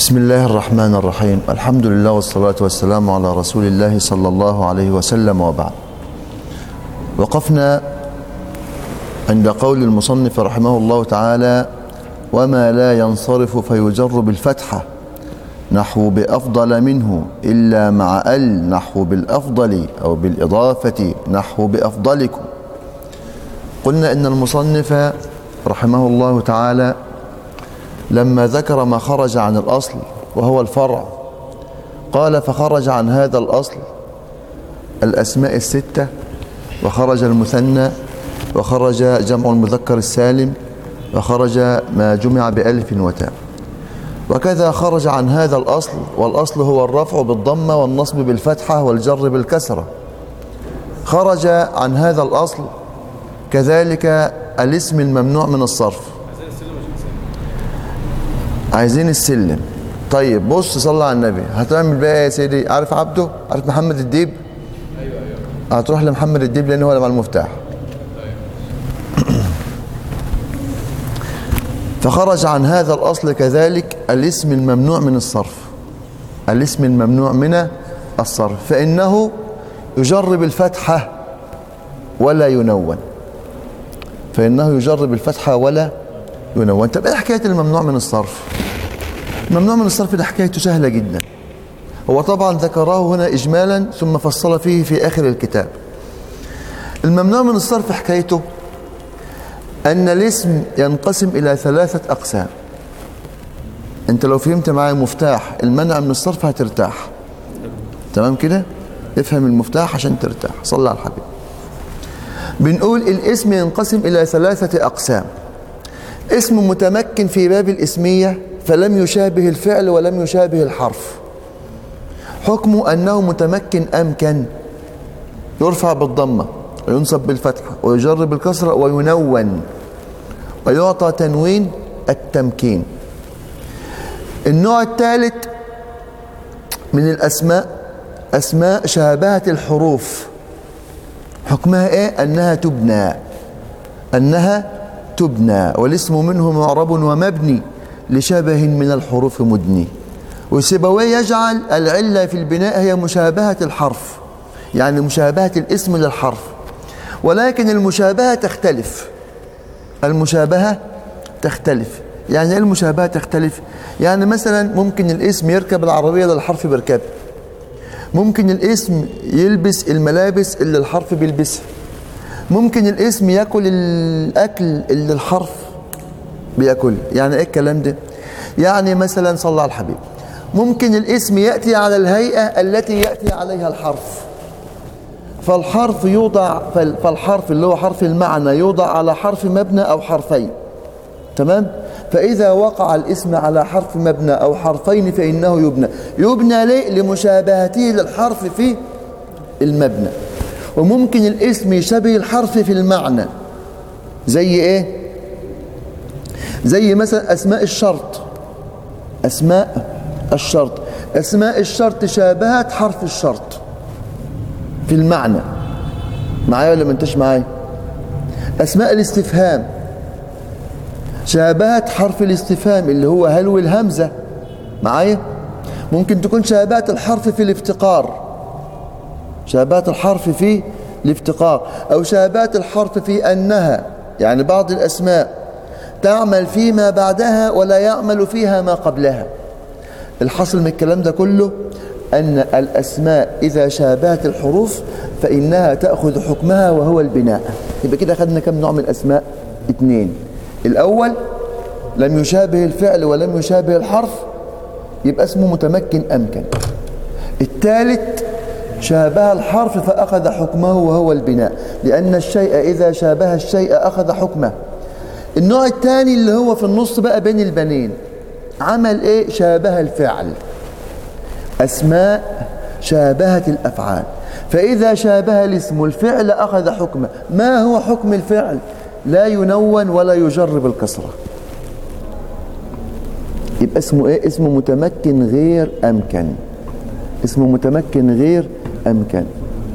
بسم الله الرحمن الرحيم الحمد لله والصلاة والسلام على رسول الله صلى الله عليه وسلم وبعد وقفنا عند قول المصنف رحمه الله تعالى وما لا ينصرف فيجر بالفتحة نحو بأفضل منه إلا مع ال نحو بالأفضل أو بالإضافة نحو بأفضلكم قلنا إن المصنف رحمه الله تعالى لما ذكر ما خرج عن الأصل وهو الفرع قال فخرج عن هذا الأصل الأسماء الستة وخرج المثنى وخرج جمع المذكر السالم وخرج ما جمع بألف وتاء وكذا خرج عن هذا الأصل والأصل هو الرفع بالضمة والنصب بالفتحة والجر بالكسرة خرج عن هذا الأصل كذلك الاسم الممنوع من الصرف عايزين السلم طيب بص صلى على النبي هتعمل بقى ايه يا سيدي عارف عبده عارف محمد الديب ايوه ايوه هتروح لمحمد الديب لان هو اللي مع المفتاح فخرج عن هذا الأصل كذلك الاسم الممنوع من الصرف الاسم الممنوع من الصرف فإنه يجرب الفتحة ولا ينون فإنه يجرب الفتحة ولا ينون طب ايه حكاية الممنوع من الصرف الممنوع من الصرف ده حكايته سهلة جدا هو طبعا ذكره هنا إجمالا ثم فصل فيه في آخر الكتاب الممنوع من الصرف حكايته أن الاسم ينقسم إلى ثلاثة أقسام أنت لو فهمت معي مفتاح المنع من الصرف هترتاح تمام كده افهم المفتاح عشان ترتاح صلى على الحبيب بنقول الاسم ينقسم إلى ثلاثة أقسام اسم متمكن في باب الاسمية فلم يشابه الفعل ولم يشابه الحرف حكمه أنه متمكن أمكن يرفع بالضمة وينصب بالفتحة ويجر بالكسرة وينون ويعطى تنوين التمكين النوع الثالث من الأسماء أسماء شابهة الحروف حكمها إيه أنها تبنى أنها تبنى والاسم منه معرب ومبني لشبه من الحروف مدني وسيبويه يجعل العلة في البناء هي مشابهة الحرف يعني مشابهة الاسم للحرف ولكن المشابهة تختلف المشابهة تختلف يعني ايه المشابهة تختلف يعني مثلا ممكن الاسم يركب العربية اللي الحرف بيركبها ممكن الاسم يلبس الملابس اللي الحرف بيلبسها ممكن الاسم ياكل الاكل اللي الحرف بياكل يعني ايه الكلام ده يعني مثلا صلى على الحبيب ممكن الاسم ياتي على الهيئه التي ياتي عليها الحرف فالحرف يوضع فالحرف اللي هو حرف المعنى يوضع على حرف مبنى أو حرفين تمام فإذا وقع الاسم على حرف مبنى أو حرفين فإنه يبنى يبنى ليه لمشابهته للحرف في المبنى وممكن الاسم يشبه الحرف في المعنى زي ايه زي مثلا أسماء الشرط أسماء الشرط أسماء الشرط شابهت حرف الشرط في المعنى معايا ولا ما انتش معايا اسماء الاستفهام شابهت حرف الاستفهام اللي هو هلو الهمزه معايا ممكن تكون شابهت الحرف في الافتقار شابهت الحرف في الافتقار او شابهت الحرف في انها يعني بعض الاسماء تعمل فيما بعدها ولا يعمل فيها ما قبلها الحصل من الكلام ده كله أن الأسماء إذا شابهت الحروف فإنها تأخذ حكمها وهو البناء يبقى كده أخذنا كم نوع من الأسماء اثنين الأول لم يشابه الفعل ولم يشابه الحرف يبقى اسمه متمكن أمكن الثالث شابه الحرف فأخذ حكمه وهو البناء لأن الشيء إذا شابه الشيء أخذ حكمه النوع الثاني اللي هو في النص بقى بين البنين عمل إيه شابه الفعل أسماء شابهت الأفعال فإذا شابه الاسم الفعل أخذ حكمه ما هو حكم الفعل لا ينون ولا يجر بالكسرة يبقى اسمه ايه اسمه متمكن غير أمكن اسمه متمكن غير أمكن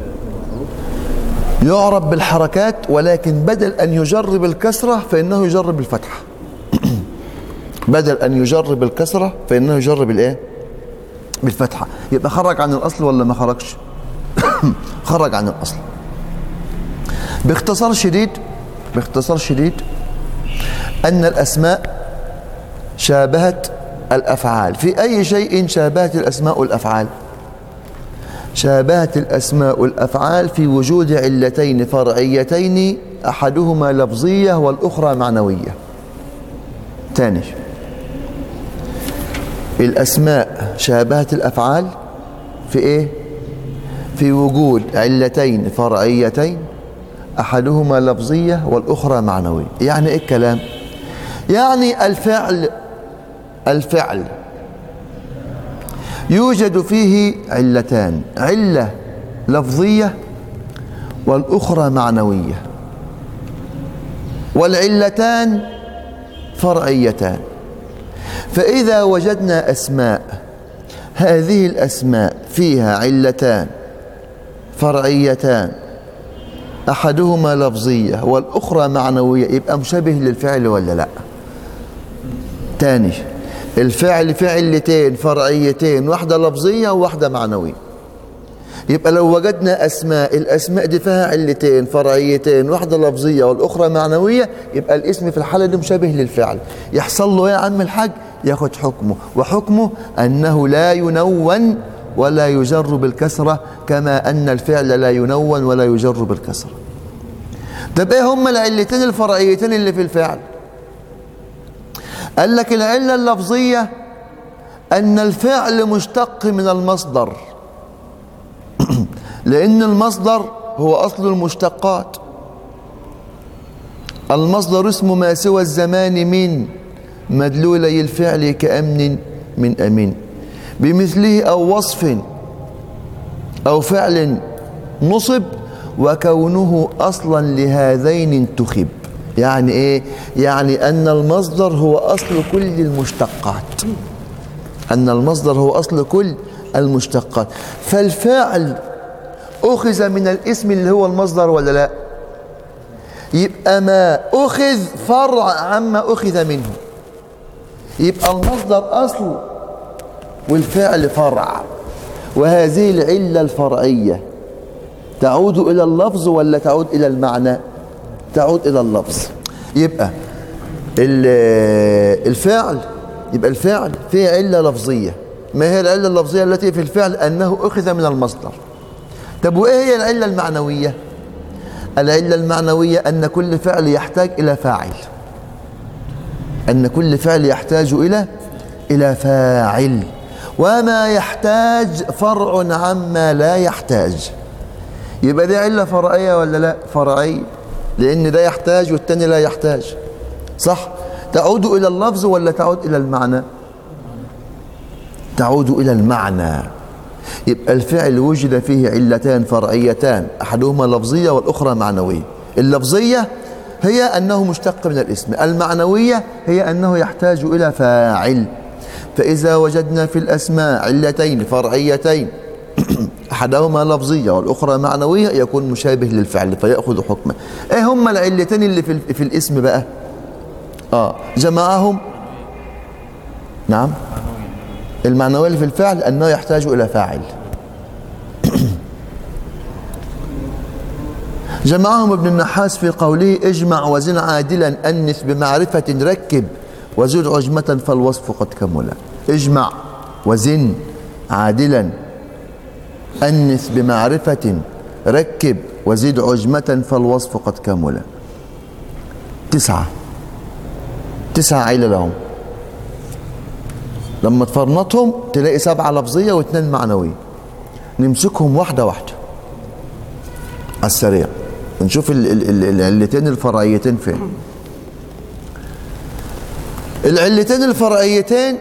يعرب بالحركات ولكن بدل أن يجر بالكسرة فإنه يجر بالفتحة بدل أن يجر بالكسرة فإنه يجر بالإيه بالفتحة يبقى خرج عن الأصل ولا ما خرجش خرج عن الأصل باختصار شديد باختصار شديد أن الأسماء شابهت الأفعال في أي شيء شابهت الأسماء الأفعال شابهت الأسماء الأفعال في وجود علتين فرعيتين أحدهما لفظية والأخرى معنوية تاني الأسماء شابهت الأفعال في إيه في وجود علتين فرعيتين أحدهما لفظية والأخرى معنوية يعني إيه الكلام يعني الفعل الفعل يوجد فيه علتان علة لفظية والأخرى معنوية والعلتان فرعيتان فإذا وجدنا أسماء هذه الأسماء فيها علتان فرعيتان أحدهما لفظية والأخرى معنوية يبقى مشابه للفعل ولا لا تاني الفعل فعلتين فرعيتين واحدة لفظية وواحدة معنوية يبقى لو وجدنا أسماء الأسماء دي فيها علتين فرعيتين واحدة لفظية والأخرى معنوية يبقى الاسم في الحالة دي مشابه للفعل يحصل له يا عم الحاج ياخد حكمه وحكمه أنه لا ينون ولا يجر بالكسرة كما أن الفعل لا ينون ولا يجر بالكسرة طب ايه هم العلتين الفرعيتين اللي في الفعل قال لك العلة اللفظية أن الفعل مشتق من المصدر لأن المصدر هو أصل المشتقات المصدر اسم ما سوى الزمان من مدلولي الفعل كأمن من أمين بمثله أو وصف أو فعل نصب وكونه أصلا لهذين انتخب يعني إيه؟ يعني أن المصدر هو أصل كل المشتقات أن المصدر هو أصل كل المشتقات فالفعل أخذ من الاسم اللي هو المصدر ولا لا يبقى ما أخذ فرع عما أخذ منه يبقى المصدر أصل والفعل فرع وهذه العلة الفرعية تعود إلى اللفظ ولا تعود إلى المعنى تعود إلى اللفظ يبقى الفعل يبقى الفعل فيه علة لفظية ما هي العلة اللفظية التي في الفعل أنه أخذ من المصدر طب وإيه هي العلة المعنوية العلة المعنوية أن كل فعل يحتاج إلى فاعل أن كل فعل يحتاج إلى إلى فاعل وما يحتاج فرع عما لا يحتاج يبقى دي علة فرعية ولا لا فرعية لأن ده يحتاج والتاني لا يحتاج صح تعود إلى اللفظ ولا تعود إلى المعنى تعود إلى المعنى يبقى الفعل وجد فيه علتان فرعيتان أحدهما لفظية والأخرى معنوية اللفظية هي أنه مشتق من الاسم المعنوية هي أنه يحتاج إلى فاعل فإذا وجدنا في الأسماء علتين فرعيتين أحدهما لفظية والأخرى معنوية يكون مشابه للفعل فيأخذ حكمه إيه هما العلتين اللي في, في الاسم بقى آه جمعهم نعم المعنوية اللي في الفعل أنه يحتاج إلى فاعل جمعهم ابن النحاس في قوله اجمع وزن عادلا أنث بمعرفة ركب وزد عجمة فالوصف قد كمل اجمع وزن عادلا أنث بمعرفة ركب وزد عجمة فالوصف قد كمل تسعة تسعة عيلة لهم لما تفرنطهم تلاقي سبعة لفظية واثنين معنوية نمسكهم واحدة واحدة على السريع نشوف العلتين الفرعيتين فين العلتين الفرعيتين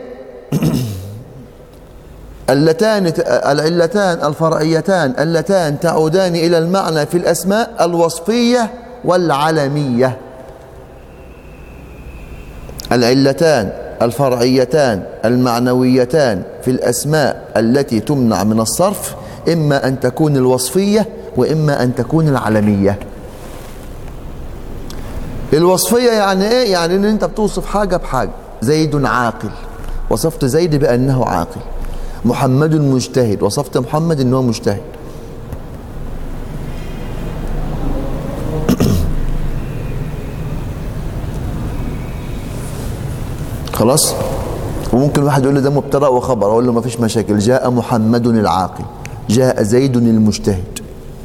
اللتان العلتان الفرعيتان اللتان تعودان إلى المعنى في الأسماء الوصفية والعلمية العلتان الفرعيتان المعنويتان في الأسماء التي تمنع من الصرف إما أن تكون الوصفية وإما أن تكون العلمية الوصفية يعني إيه؟ يعني إن أنت بتوصف حاجة بحاجة زيد عاقل وصفت زيد بأنه عاقل محمد مجتهد وصفت محمد أنه مجتهد خلاص وممكن واحد يقول لي ده مبتدا وخبر اقول له ما فيش مشاكل جاء محمد العاقل جاء زيد المجتهد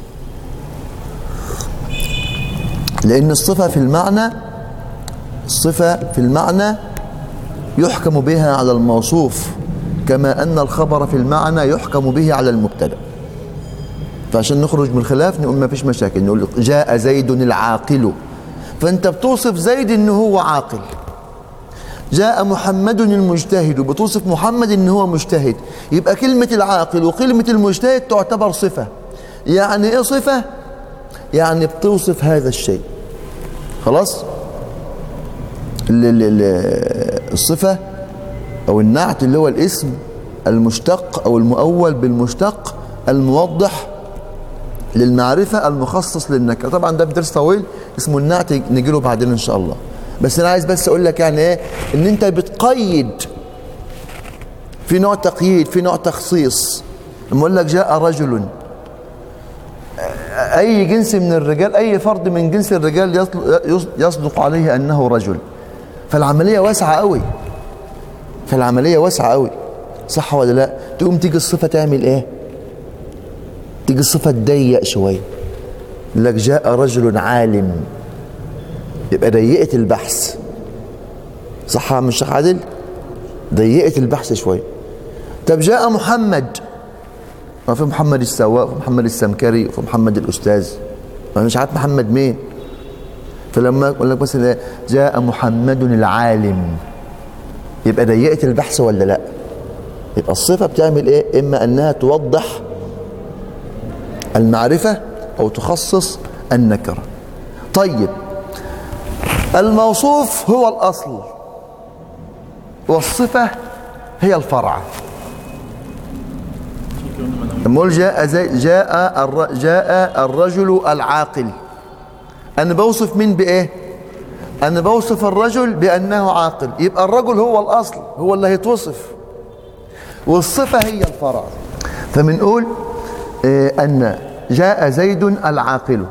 لان الصفه في المعنى الصفه في المعنى يحكم بها على الموصوف كما ان الخبر في المعنى يحكم به على المبتدا فعشان نخرج من الخلاف نقول ما فيش مشاكل نقول جاء زيد العاقل فانت بتوصف زيد انه هو عاقل جاء محمد المجتهد بتوصف محمد ان هو مجتهد يبقى كلمة العاقل وكلمة المجتهد تعتبر صفة يعني ايه صفة يعني بتوصف هذا الشيء خلاص ال- ال- ال- الصفة او النعت اللي هو الاسم المشتق او المؤول بالمشتق الموضح للمعرفة المخصص للنكرة طبعا ده بدرس طويل اسمه النعت نجيله بعدين ان شاء الله بس انا عايز بس اقول لك يعني ايه ان انت بتقيد في نوع تقييد في نوع تخصيص لما اقول لك جاء رجل اي جنس من الرجال اي فرد من جنس الرجال يصل- يصدق عليه انه رجل فالعمليه واسعه قوي فالعمليه واسعه قوي صح ولا لا تقوم تيجي الصفه تعمل ايه تيجي الصفه تضيق شويه يقول لك جاء رجل عالم يبقى ضيقت البحث صح يا عم الشيخ عادل ضيقت البحث شويه طب جاء محمد ما في محمد السواق وفي محمد السمكري وفي محمد الاستاذ ما مش عارف محمد مين فلما اقول لك مثلا جاء محمد العالم يبقى ضيقت البحث ولا لا يبقى الصفه بتعمل ايه اما انها توضح المعرفه او تخصص النكره طيب الموصوف هو الأصل والصفة هي الفرع نقول جاء زي جاء الر جاء الرجل العاقل أنا بوصف مين بإيه؟ أنا بوصف الرجل بأنه عاقل يبقى الرجل هو الأصل هو اللي هيتوصف والصفة هي الفرع فبنقول آه، أن جاء زيد العاقل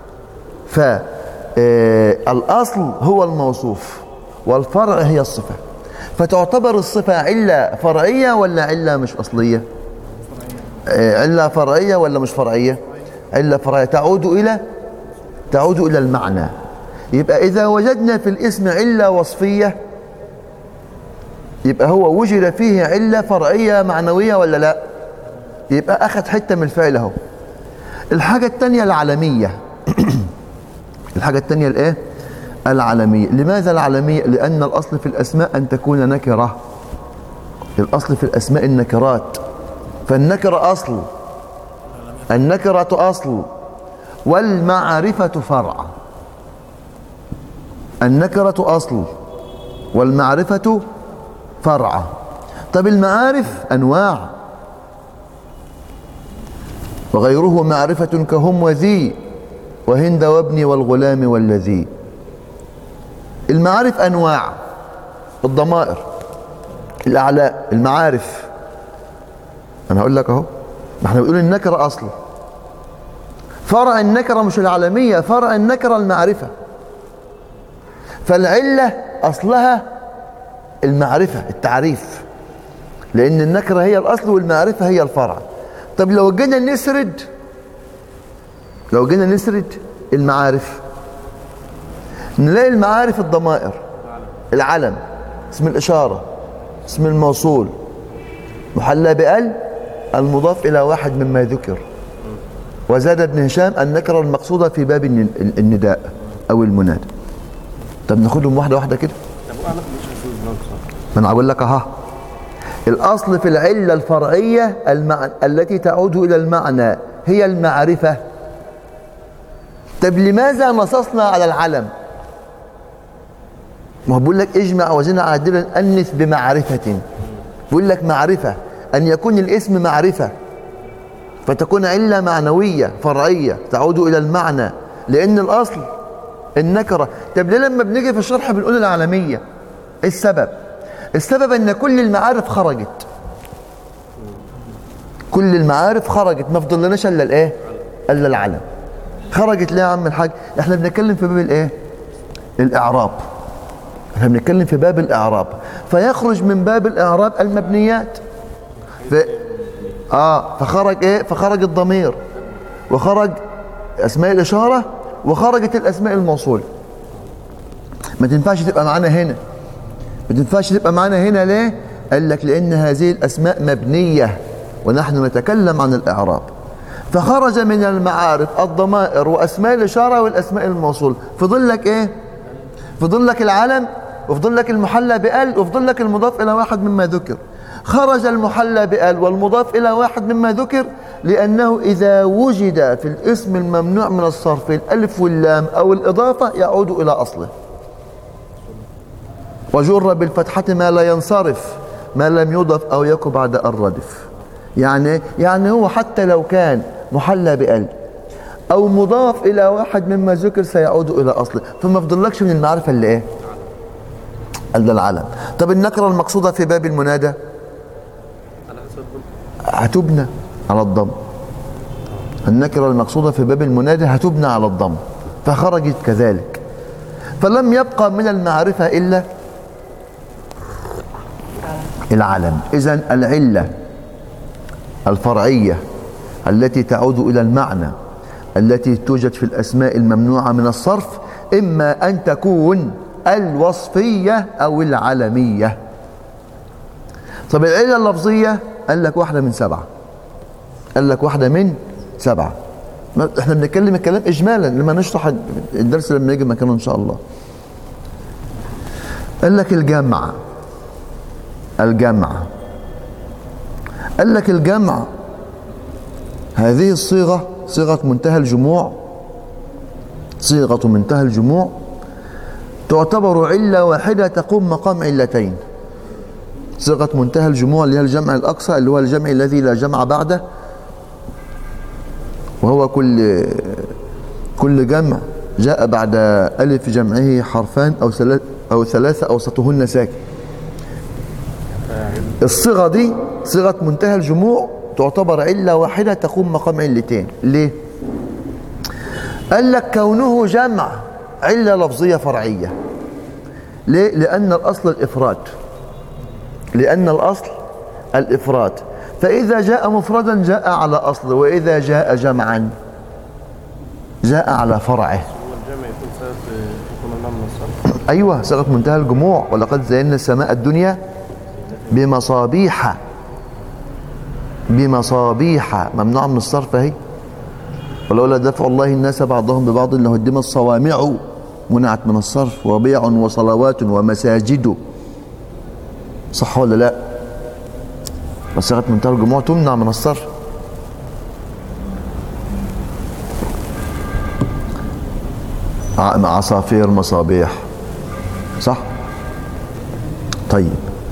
فالأصل هو الموصوف والفرع هي الصفة فتعتبر الصفة علة فرعية ولا علة مش أصلية آه، علة فرعية ولا مش فرعية علة فرعية تعود إلى تعود إلى المعنى يبقى إذا وجدنا في الاسم علة وصفية يبقى هو وجد فيه علة فرعية معنوية ولا لا يبقى أخذ حتة من الفعل اهو الحاجة التانية العالمية الحاجة التانية الايه العالمية لماذا العالمية لأن الأصل في الأسماء أن تكون نكرة الأصل في الأسماء النكرات فالنكرة أصل النكرة أصل والمعرفة فرع النكرة أصل والمعرفة فرع طب المعارف أنواع وغيره معرفة كهم وذي وهند وابني والغلام والذي المعارف أنواع الضمائر الأعلاء المعارف أنا هقول لك أهو ما احنا بنقول النكرة أصل فرع النكرة مش العالمية فرع النكرة المعرفة فالعلة أصلها المعرفة التعريف لأن النكرة هي الأصل والمعرفة هي الفرع طب لو جينا نسرد لو جينا نسرد المعارف نلاقي المعارف الضمائر العلم اسم الإشارة اسم الموصول محلى بأل المضاف إلى واحد مما ذكر وزاد ابن هشام النكرة المقصودة في باب الن- النداء أو المنادى طب ناخدهم واحدة واحدة كده ما انا هقول لك اها الاصل في العله الفرعيه المع... التي تعود الى المعنى هي المعرفه طب لماذا نصصنا على العلم ما هو بيقول لك اجمع وزن عادلا انث بمعرفه بيقول لك معرفه ان يكون الاسم معرفه فتكون عله معنويه فرعيه تعود الى المعنى لان الاصل النكره طب ليه لما بنيجي في الشرح بنقول العالميه ايه السبب السبب ان كل المعارف خرجت كل المعارف خرجت ما فضلناش الا الايه الا العلم خرجت ليه يا عم الحاج احنا بنتكلم في باب الايه الاعراب احنا بنتكلم في باب الاعراب فيخرج من باب الاعراب المبنيات ف... اه فخرج ايه فخرج الضمير وخرج اسماء الاشاره وخرجت الاسماء الموصوله ما تنفعش تبقى معانا هنا ما تنفعش تبقى معانا هنا ليه قال لك لان هذه الاسماء مبنيه ونحن نتكلم عن الاعراب فخرج من المعارف الضمائر واسماء الاشاره والاسماء الموصول فضل لك ايه فضل لك العلم وفضل لك المحلى بال وفضل لك المضاف الى واحد مما ذكر خرج المحلى بال والمضاف الى واحد مما ذكر لانه اذا وجد في الاسم الممنوع من الصرف الالف واللام او الاضافه يعود الى اصله وجر بالفتحة ما لا ينصرف ما لم يضف أو يكن بعد الردف يعني يعني هو حتى لو كان محلى بقلب أو مضاف إلى واحد مما ذكر سيعود إلى أصله فما فضلكش من المعرفة اللي إيه إلا العلم طب النكرة المقصودة في باب المنادى هتبنى على الضم النكرة المقصودة في باب المنادى هتبنى على الضم فخرجت كذلك فلم يبقى من المعرفة إلا العلم إذا العلة الفرعية التي تعود إلى المعنى التي توجد في الأسماء الممنوعة من الصرف إما أن تكون الوصفية أو العلمية طب العلة اللفظية قال لك واحدة من سبعة قال لك واحدة من سبعة احنا بنتكلم الكلام إجمالا لما نشرح الدرس لما يجي مكانه إن شاء الله قال لك الجمع الجمع قال لك الجمع هذه الصيغة صيغة منتهى الجموع صيغة منتهى الجموع تعتبر علة واحدة تقوم مقام علتين صيغة منتهى الجموع اللي هي الجمع الأقصى اللي هو الجمع الذي لا جمع بعده وهو كل كل جمع جاء بعد ألف جمعه حرفان أو ثلاث أو ثلاثة أوسطهن ساكن الصيغة دي صيغة منتهى الجموع تعتبر علة واحدة تقوم مقام علتين ليه؟ قال لك كونه جمع علة لفظية فرعية ليه؟ لأن الأصل الإفراد لأن الأصل الإفراد فإذا جاء مفردا جاء على أصل وإذا جاء جمعا جاء على فرعه والجمع يكون سبب يكون المعنى من الصرف أيوة صيغة منتهى الجموع ولقد زينا السماء الدنيا بمصابيح بمصابيح ممنوع من الصرف اهي ولولا دفع الله الناس بعضهم ببعض لهدم الصوامع منعت من الصرف وبيع وصلوات ومساجد صح ولا لا وصيغه منتهى الجموع تمنع من الصرف ع- عصافير مصابيح صح طيب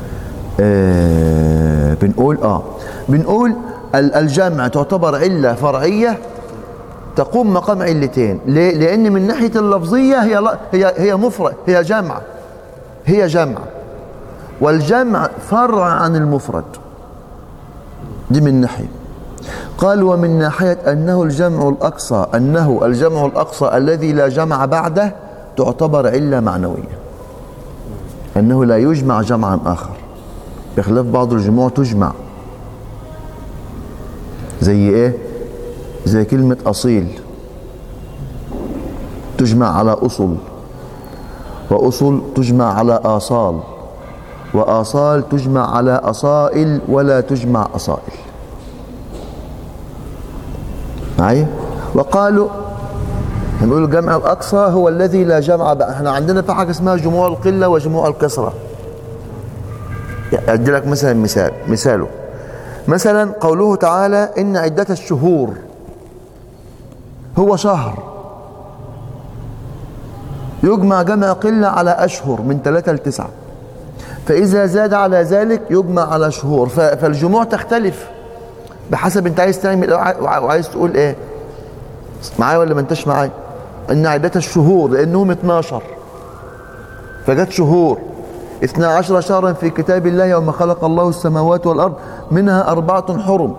آه بنقول اه بنقول ال- الجمع تعتبر علة فرعية تقوم مقام علتين ليه؟ لأن من ناحية اللفظية هي لا- هي هي مفرد هي جمع هي جمع والجمع فرع عن المفرد دي من ناحية قال ومن ناحية أنه الجمع الأقصى أنه الجمع الأقصى الذي لا جمع بعده تعتبر علة معنوية أنه لا يجمع جمعا آخر بخلاف بعض الجموع تجمع زي إيه؟ زي كلمة أصيل تجمع على أصل وأصل تجمع على آصال وآصال تجمع على أصائل ولا تجمع أصائل معي وقالوا نقول الجمع الأقصى هو الذي لا جمع بقى احنا عندنا في حاجة اسمها جموع القلة وجموع الكسرة أدي لك مثلا مثال مثاله مثلا قوله تعالى إن عدة الشهور هو شهر يجمع جمع قلة على أشهر من ثلاثة لتسعة فإذا زاد على ذلك يجمع على شهور ف- فالجموع تختلف بحسب انت عايز تعمل ايه وع- وعايز تقول ايه معايا ولا ما انتش معايا ان عدة الشهور لانهم 12 فجت شهور اثنا عشر شهرا في كتاب الله يوم خلق الله السماوات والأرض منها أربعة حرم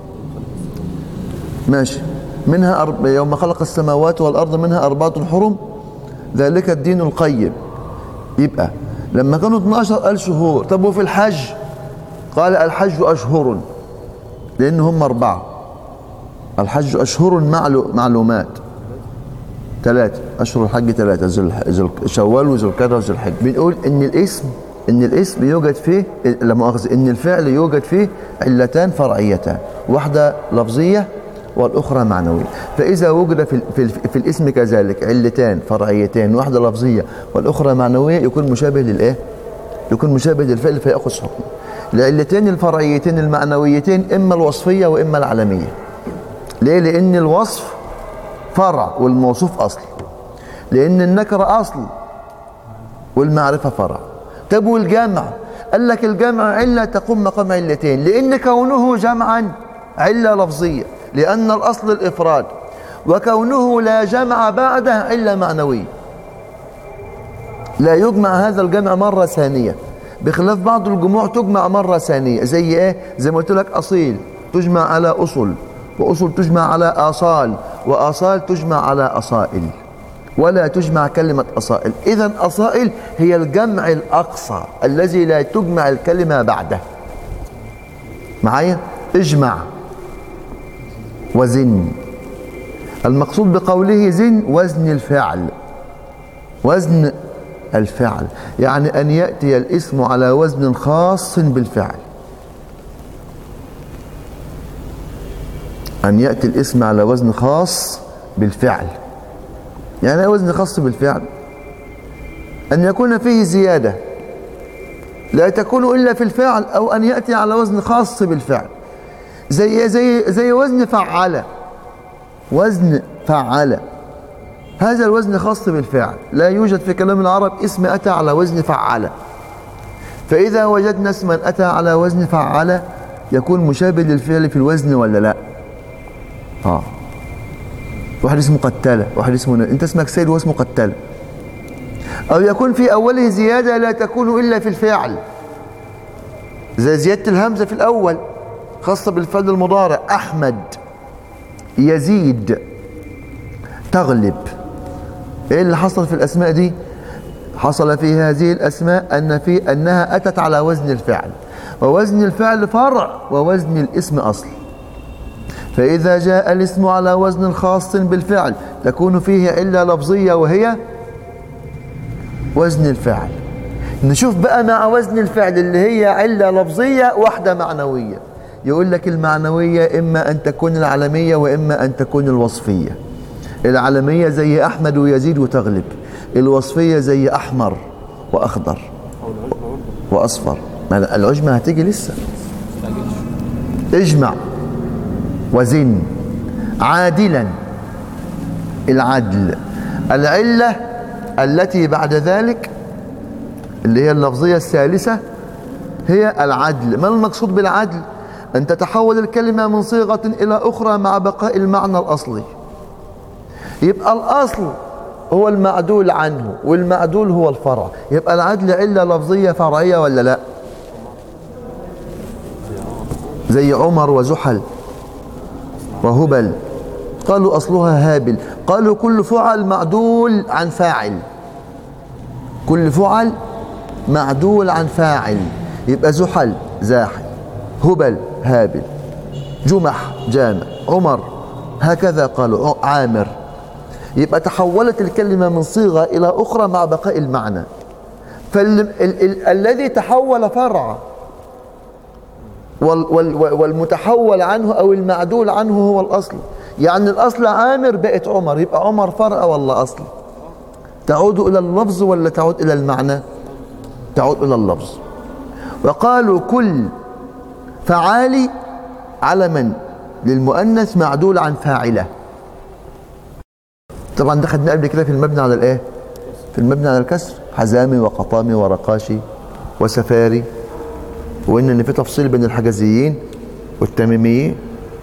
ماشي منها أرب... يوم خلق السماوات والأرض منها أربعة حرم ذلك الدين القيم يبقى لما كانوا 12 قال شهور طب وفي الحج قال الحج أشهر لأن هم أربعة الحج أشهر معلو... معلومات ثلاثة أشهر الحج ثلاثة ذو الح- ذو الك- شوال وذو القعدة وذو الحج بنقول إن الاسم إن الاسم يوجد فيه لا مؤاخذة إن الفعل يوجد فيه علتان فرعيتان واحدة لفظية والأخرى معنوية فإذا وجد في, ال- في, ال- في الاسم كذلك علتان فرعيتان واحدة لفظية والأخرى معنوية يكون مشابه للإيه؟ يكون مشابه للفعل فيأخذ حكمه العلتين الفرعيتين المعنويتين إما الوصفية وإما العلمية ليه؟ لأن الوصف فرع والموصوف أصل لأن النكرة أصل والمعرفة فرع طب والجمع قال لك الجمع علة تقوم مقام علتين لأن كونه جمعا علة لفظية لأن الأصل الإفراد وكونه لا جمع بعده علة معنوية لا يجمع هذا الجمع مرة ثانية بخلاف بعض الجموع تجمع مرة ثانية زي ايه زي ما قلت لك أصيل تجمع على أصل وأصل تجمع على آصال وآصال تجمع على أصائل ولا تجمع كلمة أصائل إذا أصائل هي الجمع الأقصى الذي لا تجمع الكلمة بعده معايا اجمع وزن المقصود بقوله زن وزن الفعل وزن الفعل يعني أن يأتي الاسم على وزن خاص بالفعل أن يأتي الاسم على وزن خاص بالفعل يعني إيه وزن خاص بالفعل أن يكون فيه زيادة لا تكون إلا في الفعل أو أن يأتي على وزن خاص بالفعل زي زي زي وزن فعل وزن فعل هذا الوزن خاص بالفعل لا يوجد في كلام العرب اسم أتى على وزن فعل فإذا وجدنا اسما أتى على وزن فعل يكون مشابه للفعل في الوزن ولا لا آه واحد اسمه قتالة واحد اسمه ن- انت اسمك سيد واسمه قتالة أو يكون في أوله زيادة لا تكون إلا في الفعل زي زيادة الهمزة في الأول خاصة بالفعل المضارع أحمد يزيد تغلب ايه اللي حصل في الاسماء دي حصل في هذه الاسماء ان في انها اتت على وزن الفعل ووزن الفعل فرع ووزن الاسم اصل فاذا جاء الاسم على وزن خاص بالفعل تكون فيه عله لفظيه وهي وزن الفعل نشوف بقى مع وزن الفعل اللي هي علة لفظية واحدة معنوية يقول لك المعنوية إما أن تكون العلمية وإما أن تكون الوصفية العلمية زي أحمد ويزيد وتغلب الوصفية زي أحمر وأخضر أو العجمة برضه وأصفر ما العجمة هتيجي لسه اجمع وزن عادلا العدل العلة التي بعد ذلك اللي هي اللفظية الثالثة هي العدل ما المقصود بالعدل أن تتحول الكلمة من صيغة إلى أخرى مع بقاء المعنى الأصلي يبقى الأصل هو المعدول عنه والمعدول هو الفرع يبقى العدل علة لفظية فرعية ولا لا زي عمر وزحل وهبل قالوا أصلها هابل قالوا كل فعل معدول عن فاعل كل فعل معدول عن فاعل يبقى زحل زاحل هبل هابل جمح جامع عمر هكذا قالوا عامر يبقى تحولت الكلمة من صيغة إلى أخرى مع بقاء المعنى فالذي تحول فرع وال وال والمتحول عنه أو المعدول عنه هو الأصل يعني الأصل عامر بقت عمر يبقى عمر فرع ولا أصل تعود إلى اللفظ ولا تعود إلى المعنى تعود إلى اللفظ وقالوا كل فعالي علما للمؤنث معدول عن فاعله طبعا ده خدناه قبل كده في المبنى على الايه في المبنى على الكسر حزامي وقطامي ورقاشي وسفاري وان ان في تفصيل بين الحجازيين والتميميين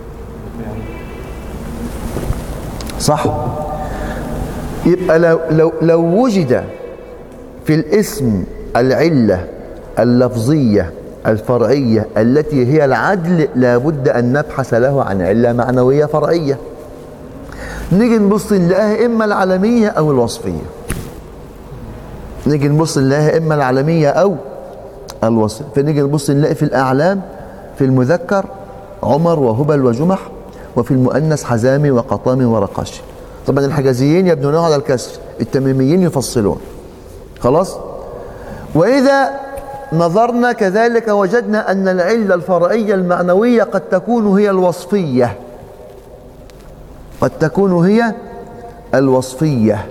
صح يبقى لو لو لو وجد في الاسم العلة اللفظية الفرعية التي هي العدل لابد أن نبحث له عن علة معنوية فرعية نيجي نبص نلاقيها إما العالمية أو الوصفية نيجي نبص نلاقيها إما العالمية أو الوصف فنيجي نبص نلاقي في الأعلام في المذكر عمر وهبل وجمح وفي المؤنث حزامي وقطامي ورقاشي طبعا الحجازيين يبنون على الكسر التميميين يفصلون خلاص وإذا نظرنا كذلك وجدنا أن العلة الفرعية المعنوية قد تكون هي الوصفية قد تكون هي الوصفية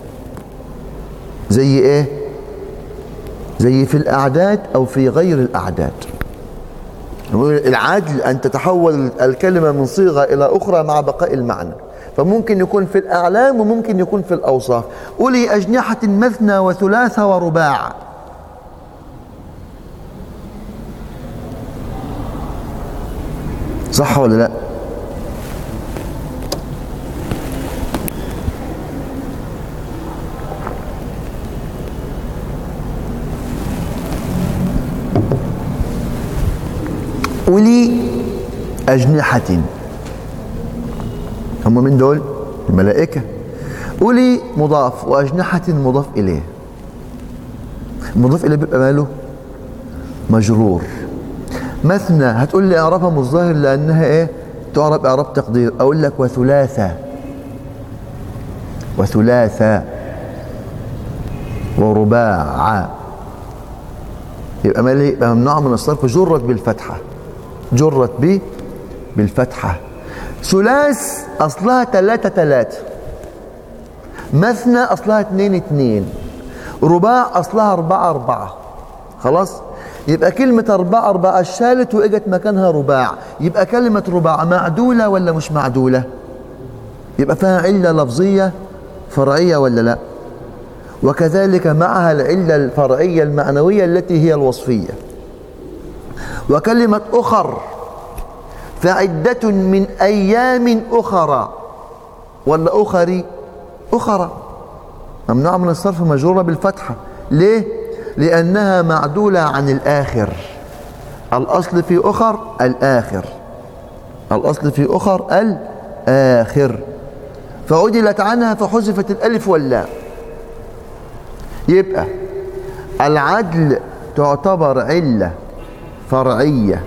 زي ايه زي في الأعداد أو في غير الأعداد العدل أن تتحول الكلمة من صيغة إلى أخرى مع بقاء المعنى فممكن يكون في الأعلام وممكن يكون في الأوصاف أولي أجنحة مثنى وثلاثة ورباع صح ولا لا أولي أجنحة هم من دول الملائكة أولي مضاف وأجنحة مضاف إليه المضاف إليه بيبقى ماله مجرور مثنى هتقول لي اعرفها مش ظاهر لانها ايه تعرف اعراب تقدير اقول لك وثلاثة وثلاثة ورباع يبقى مالي يبقى ممنوع من الصرف جرت بالفتحة جرت ب بالفتحة ثلاث اصلها ثلاثة ثلاثة مثنى اصلها اتنين اتنين رباع اصلها اربعة اربعة خلاص يبقى كلمة أربعة أربعة شالت وإجت مكانها رباع يبقى كلمة رباع معدولة ولا مش معدولة يبقى فيها علة لفظية فرعية ولا لا وكذلك معها العلة الفرعية المعنوية التي هي الوصفية وكلمة أخر فعدة من أيام أخرى ولا أخري أخرى ممنوع من الصرف مجرورة بالفتحة ليه لأنها معدولة عن الآخر الأصل في أخر الآخر الأصل في أخر الآخر فعدلت عنها فحذفت الألف واللام يبقى العدل تعتبر علة فرعية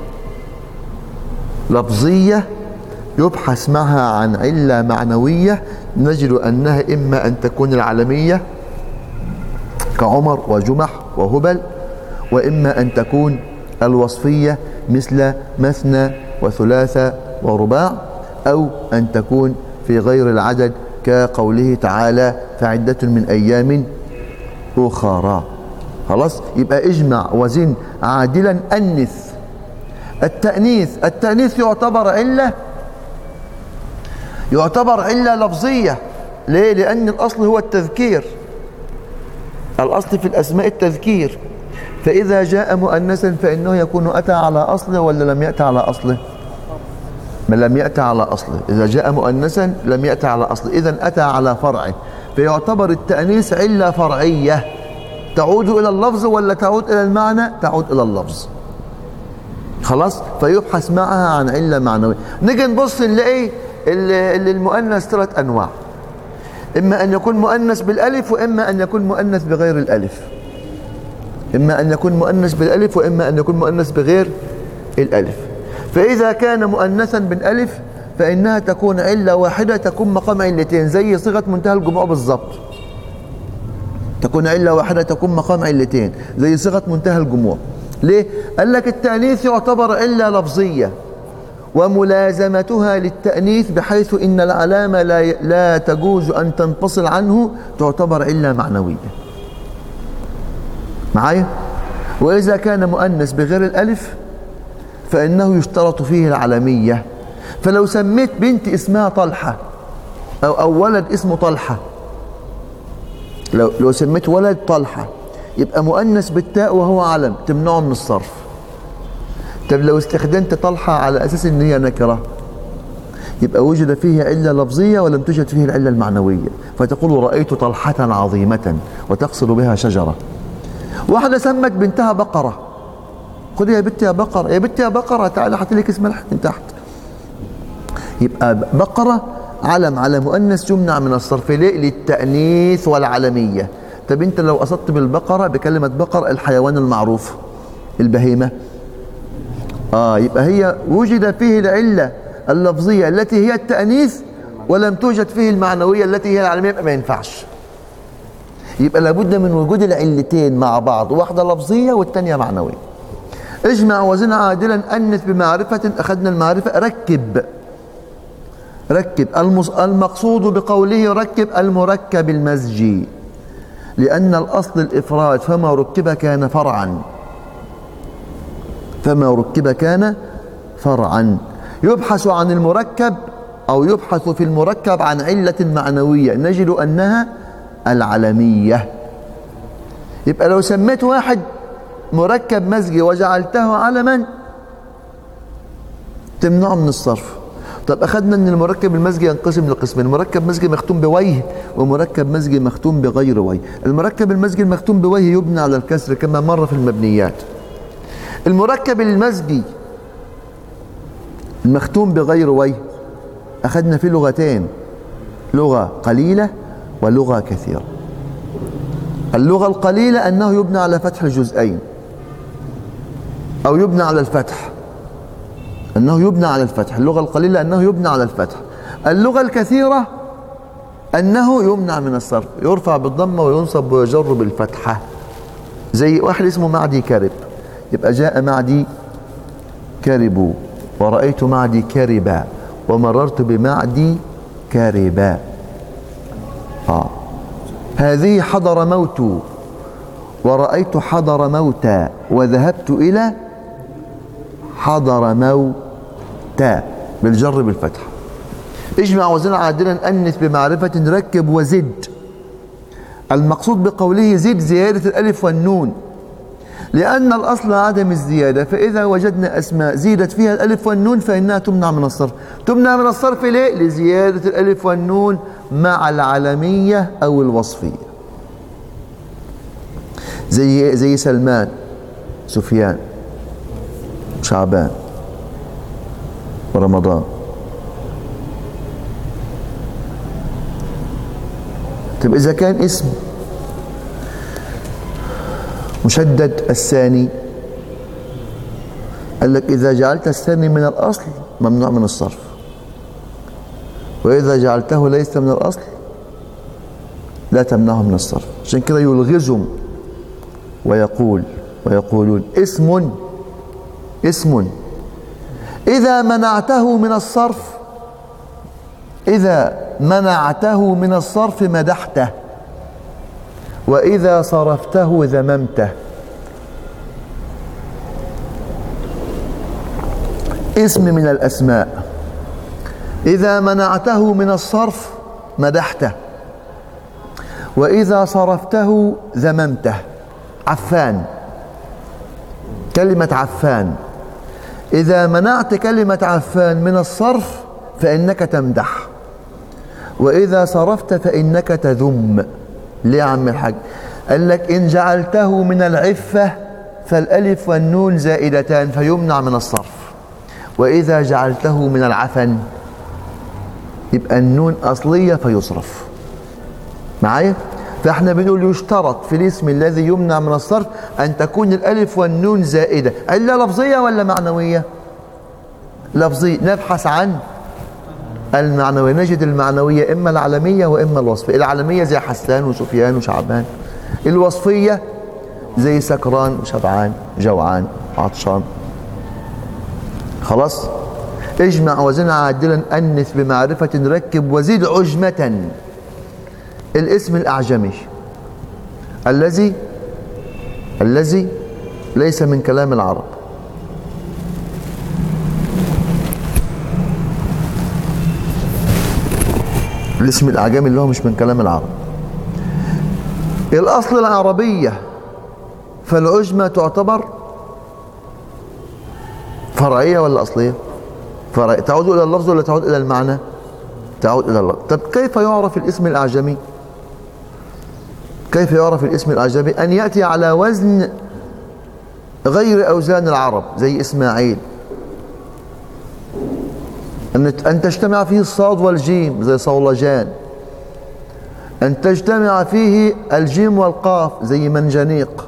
لفظية يبحث معها عن علة معنوية نجد أنها إما أن تكون العالمية كعمر وجمح وهبل وإما أن تكون الوصفية مثل مثنى وثلاثة ورباع أو أن تكون في غير العدد كقوله تعالى فعدة من أيام أخرى خلاص يبقى اجمع وزن عادلا أنث التأنيث التأنيث يعتبر علة يعتبر علة لفظية ليه؟ لأن الأصل هو التذكير الأصل في الأسماء التذكير فإذا جاء مؤنثا فإنه يكون أتى على أصله ولا لم يأتى على أصله ما لم يأتى على أصله إذا جاء مؤنثا لم يأتى على أصله إذا أتى على فرعه فيعتبر التأنيث علة فرعية تعود إلى اللفظ ولا تعود إلى المعنى تعود إلى اللفظ خلاص فيبحث معها عن علة معنوية نيجي نبص نلاقي اللي المؤنث ثلاث أنواع إما أن يكون مؤنث بالألف وإما أن يكون مؤنث بغير الألف إما أن يكون مؤنث بالألف وإما أن يكون مؤنث بغير الألف فإذا كان مؤنثا بالألف فإنها تكون علة واحدة تكون مقام علتين زي صيغة منتهى الجموع بالضبط تكون علة واحدة تكون مقام علتين زي صيغة منتهى الجموع ليه؟ قال لك التأنيث يعتبر علة لفظية وملازمتها للتأنيث بحيث إن العلامة لا لا تجوز أن تنفصل عنه تعتبر علة معنوية معايا وإذا كان مؤنث بغير الألف فإنه يشترط فيه العلمية فلو سميت بنت اسمها طلحة أو, أو ولد اسمه طلحة لو, لو سميت ولد طلحة يبقى مؤنث بالتاء وهو علم تمنعه من الصرف طب لو استخدمت طلحة على أساس إن هي نكرة يبقى وجد فيه علة لفظية ولم توجد فيه العلة المعنوية فتقول رأيت طلحة عظيمة وتقصد بها شجرة واحدة سمت بنتها بقرة خدي يا بنتي يا بقرة يا بنتي يا بقرة تعالي حط لك اسم من تحت يبقى بقرة علم على مؤنث يمنع من الصرف ليه للتأنيث والعلمية طب انت لو قصدت بالبقرة بكلمة بقر الحيوان المعروف البهيمة اه يبقى هي وجد فيه العلة اللفظية التي هي التأنيث ولم توجد فيه المعنوية التي هي العلمية يبقى ما ينفعش يبقى لابد من وجود العلتين مع بعض واحدة لفظية والثانية معنوية اجمع وزن عادلا أنث بمعرفة أخذنا المعرفة ركب ركب المقصود بقوله ركب المركب المزجي لأن الأصل الإفراد فما ركب كان فرعا فما ركب كان فرعا يبحث عن المركب أو يبحث في المركب عن علة معنوية نجد أنها العلمية يبقى لو سميت واحد مركب مزجي وجعلته علما تمنعه من الصرف طب اخذنا ان المركب المزجي ينقسم لقسمين مركب مزجي مختوم بويه ومركب مزجي مختوم بغير ويه المركب المزجي المختوم بويه يبنى على الكسر كما مر في المبنيات المركب المزجي المختوم بغير ويه اخذنا فيه لغتين لغه قليله ولغه كثيره اللغه القليله انه يبنى على فتح الجزئين او يبنى على الفتح أنه يبنى على الفتح اللغة القليلة أنه يبنى على الفتح اللغة الكثيرة أنه يمنع من الصرف يرفع بالضمة وينصب ويجر بالفتحة زي واحد اسمه معدي كرب يبقى جاء معدي كربوا ورأيت معدي كربا ومررت بمعدي كربا آه. هذه حضر موت ورأيت حضر موتا وذهبت إلى حضر موتا بالجر بالفتح اجمع وزن عادلا أنث بمعرفة ركب وزد المقصود بقوله زد زيادة الألف والنون لأن الأصل عدم الزيادة فإذا وجدنا أسماء زيدت فيها الألف والنون فإنها تمنع من الصرف تمنع من الصرف ليه؟ لزيادة الألف والنون مع العلمية أو الوصفية زي زي سلمان سفيان شعبان ورمضان طيب إذا كان اسم مشدد الثاني قال لك إذا جعلت الثاني من الأصل ممنوع من الصرف وإذا جعلته ليس من الأصل لا تمنعه من الصرف عشان كده يلغزهم ويقول ويقولون اسم اسم إذا منعته من الصرف إذا منعته من الصرف مدحته وإذا صرفته ذممته اسم من الأسماء إذا منعته من الصرف مدحته وإذا صرفته ذممته عفان كلمة عفان إذا منعت كلمة عفان من الصرف فإنك تمدح وإذا صرفت فإنك تذم ليه يا عم الحاج قال لك إن جعلته من العفة فالألف والنون زائدتان فيمنع من الصرف وإذا جعلته من العفن يبقى النون أصلية فيصرف معايا فاحنا بنقول يشترط في الاسم الذي يمنع من الصرف أن تكون الألف والنون زائدة علة لفظية ولا معنوية لفظية نبحث عن المعنوية نجد المعنوية إما العلمية وإما الوصفية العلمية زي حسان وسفيان وشعبان الوصفية زي سكران وشبعان جوعان عطشان خلاص اجمع وزن عادلا أنث بمعرفة ركب وزد عجمة الاسم الأعجمي الذي الذي ليس من كلام العرب الاسم الأعجمي اللي هو مش من كلام العرب الأصل العربية فالعجمة تعتبر فرعية ولا أصلية فرعية تعود إلى اللفظ ولا تعود إلى المعنى تعود إلى اللفظ طب كيف يعرف الاسم الأعجمي كيف يعرف الاسم الأعجمي أن يأتي على وزن غير أوزان العرب زي إسماعيل أن أن تجتمع فيه الصاد والجيم زي صولجان أن تجتمع فيه الجيم والقاف زي منجنيق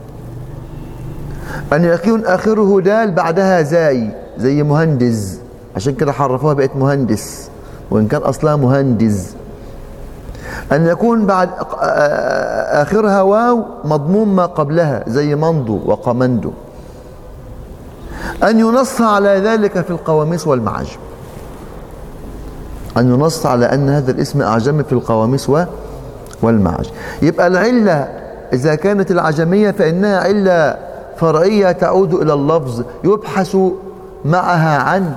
أن يكون آخره دال بعدها زاي زي مهندز عشان كده حرفوها بقت مهندس وإن كان أصلها مهندز أن يكون بعد آخرها واو مضموم ما قبلها زي مندو وقمندو أن ينص على ذلك في القواميس والمعاجم أن ينص على أن هذا الاسم أعجمي في القواميس والمعاجم يبقى العلة إذا كانت العجمية فإنها علة فرعية تعود إلى اللفظ يبحث معها عن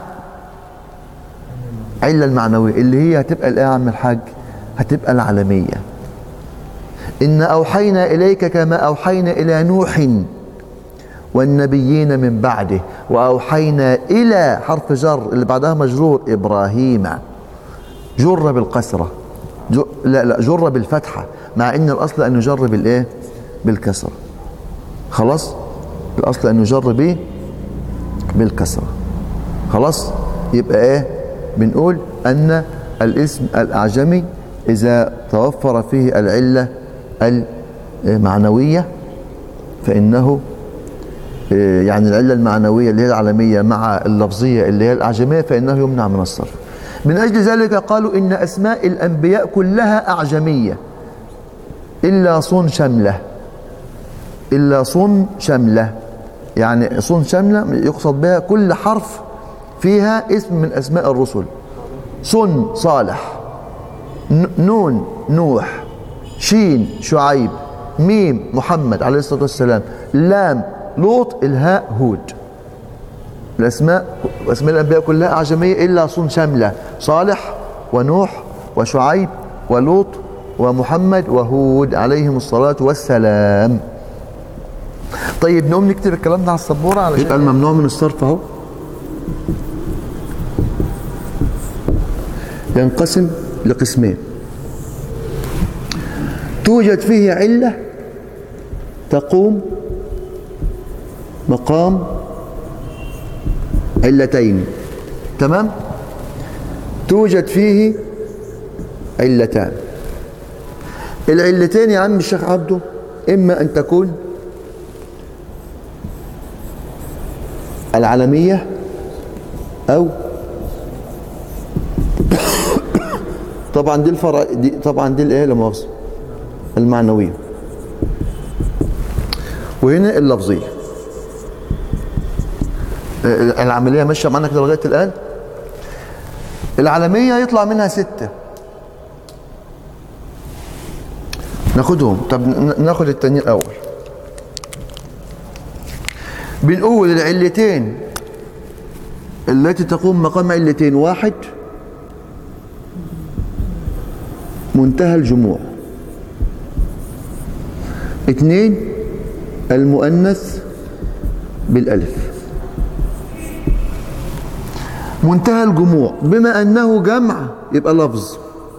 علة المعنوية اللي هي هتبقى الآية عم الحاج هتبقى العالمية إن أوحينا إليك كما أوحينا إلى نوح والنبيين من بعده وأوحينا إلى حرف جر اللي بعدها مجرور إبراهيم جر بالقسرة جر لا لا جر بالفتحة مع إن الأصل أن يجر بالإيه بالكسرة خلاص الأصل أن يجر به بالكسرة خلاص يبقى إيه بنقول أن الاسم الأعجمي إذا توفر فيه العلة المعنوية فإنه يعني العلة المعنوية اللي هي العالمية مع اللفظية اللي هي الأعجمية فإنه يمنع من الصرف من أجل ذلك قالوا إن أسماء الأنبياء كلها أعجمية إلا صن شملة إلا صن شملة يعني صن شملة يقصد بها كل حرف فيها اسم من أسماء الرسل صن صالح نون نوح شين شعيب ميم محمد عليه الصلاة والسلام لام لوط الهاء هود الأسماء أسماء الأنبياء كلها أعجمية إلا صن شاملة صالح ونوح وشعيب ولوط ومحمد وهود عليهم الصلاة والسلام طيب نقوم نكتب الكلام ده على السبورة علشان يبقى الممنوع من الصرف اهو ينقسم لقسمين توجد فيه علة تقوم مقام علتين تمام توجد فيه علتان العلتين يا عم الشيخ عبده إما أن تكون العالمية أو طبعا دي الفرع دي طبعا دي الايه لمؤاخذه المعنويه وهنا اللفظيه العمليه ماشيه معانا كده لغايه الان العالميه يطلع منها سته ناخدهم طب ناخد التانيين الاول بنقول العلتين التي تقوم مقام علتين واحد منتهى الجموع اثنين المؤنث بالالف منتهى الجموع بما انه جمع يبقى لفظ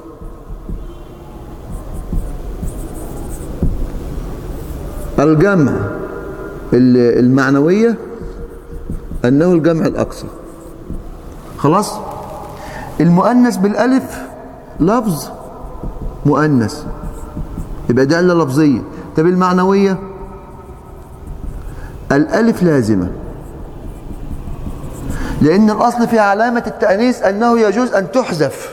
الجمع المعنوية أنه الجمع الأقصى خلاص المؤنث بالألف لفظ مؤنث يبقى ده علة لفظية طب المعنوية الألف لازمة لأن الأصل في علامة التأنيث أنه يجوز أن تحذف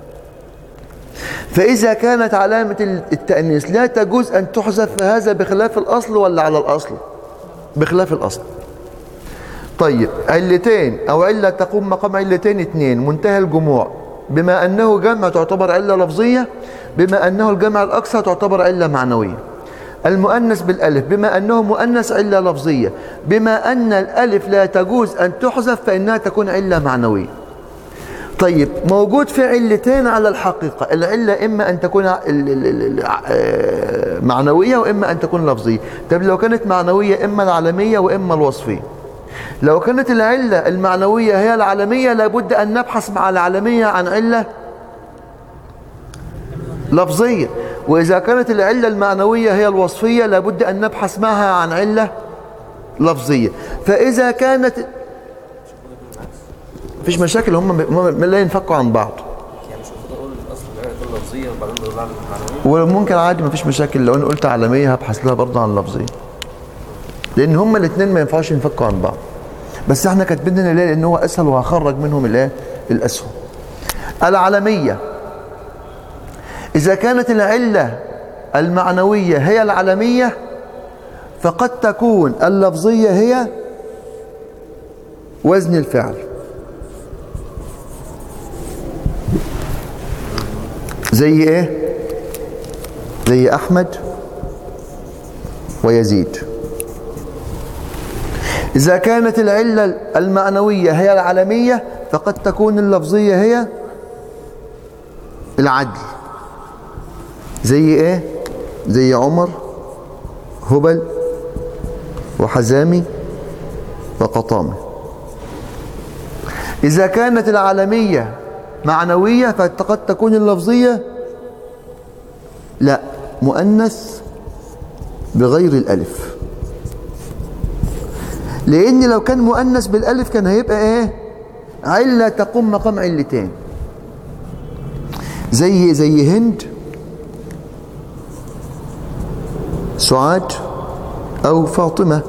فإذا كانت علامة التأنيث لا تجوز أن تحذف فهذا بخلاف الأصل ولا على الأصل بخلاف الأصل طيب علتين أو علة تقوم مقام علتين اثنين منتهى الجموع بما أنه جمع تعتبر علة لفظية بما أنه الجمع الأقصى تعتبر علة معنوية المؤنث بالألف بما أنه مؤنث علة لفظية بما أن الألف لا تجوز أن تحذف فإنها تكون علة معنوية طيب موجود في علتين على الحقيقة العلة إما أن تكون معنوية وإما أن تكون لفظية طب لو كانت معنوية إما العالمية وإما الوصفية لو كانت العلة المعنوية هي العالمية لابد أن نبحث مع العالمية عن علة لفظية وإذا كانت العلة المعنوية هي الوصفية لابد أن نبحث معها عن علة لفظية فإذا كانت مفيش مشاكل هم هم لا ينفكوا عن بعض يعني مش المفروض اقول الاصل العلة دي اللفظيه وبعدين بقول على المعنويه وممكن عادي مفيش مشاكل لو انا قلت عالمية هبحث لها برضه عن لفظية لان هما الاثنين ما ينفعش ينفكوا عن بعض بس احنا كاتبين ليه لان هو اسهل وهخرج منهم الايه الاسهل العالمية اذا كانت العلة المعنوية هي العالمية فقد تكون اللفظية هي وزن الفعل زي ايه زي احمد ويزيد اذا كانت العله المعنويه هي العالميه فقد تكون اللفظيه هي العدل زي ايه زي عمر هبل وحزامي وقطامه إذا كانت العالمية معنوية فقد تكون اللفظية لا مؤنث بغير الألف لأن لو كان مؤنث بالألف كان هيبقى إيه علة تقوم مقام علتين زي زي هند سعاد أو فاطمة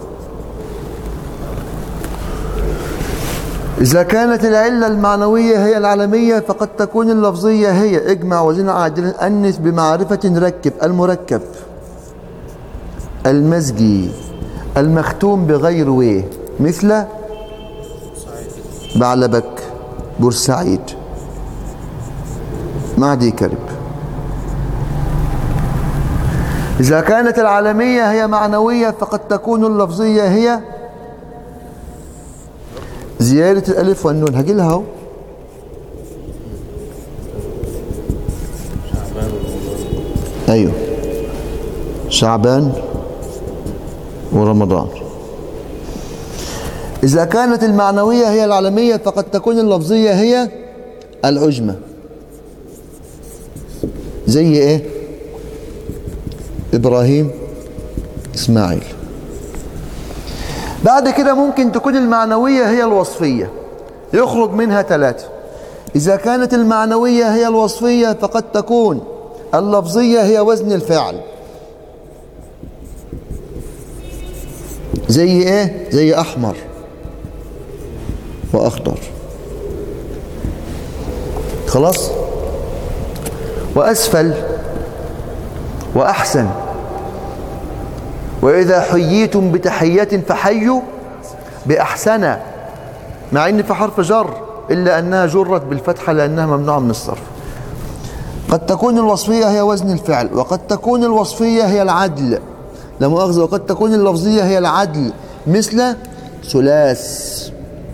إذا كانت العلة المعنوية هي العالمية فقد تكون اللفظية هي اجمع وزن عادل أنث بمعرفة ركب المركب المزجي المختوم بغير ويه مثل بعلبك بورسعيد معدي كرب إذا كانت العالمية هي معنوية فقد تكون اللفظية هي زيادة الألف والنون هجي لها اهو أيوه شعبان ورمضان إذا كانت المعنوية هي العالمية فقد تكون اللفظية هي العجمة زي إيه إبراهيم إسماعيل بعد كده ممكن تكون المعنوية هي الوصفية يخرج منها ثلاثة إذا كانت المعنوية هي الوصفية فقد تكون اللفظية هي وزن الفعل زي ايه زي احمر واخضر خلاص واسفل واحسن واذا حييتم بتحيه فحيوا باحسن مع ان في حرف جر الا انها جرت بالفتحه لانها ممنوعه من الصرف قد تكون الوصفيه هي وزن الفعل وقد تكون الوصفيه هي العدل لا مؤاخذة وقد تكون اللفظية هي العدل مثل ثلاث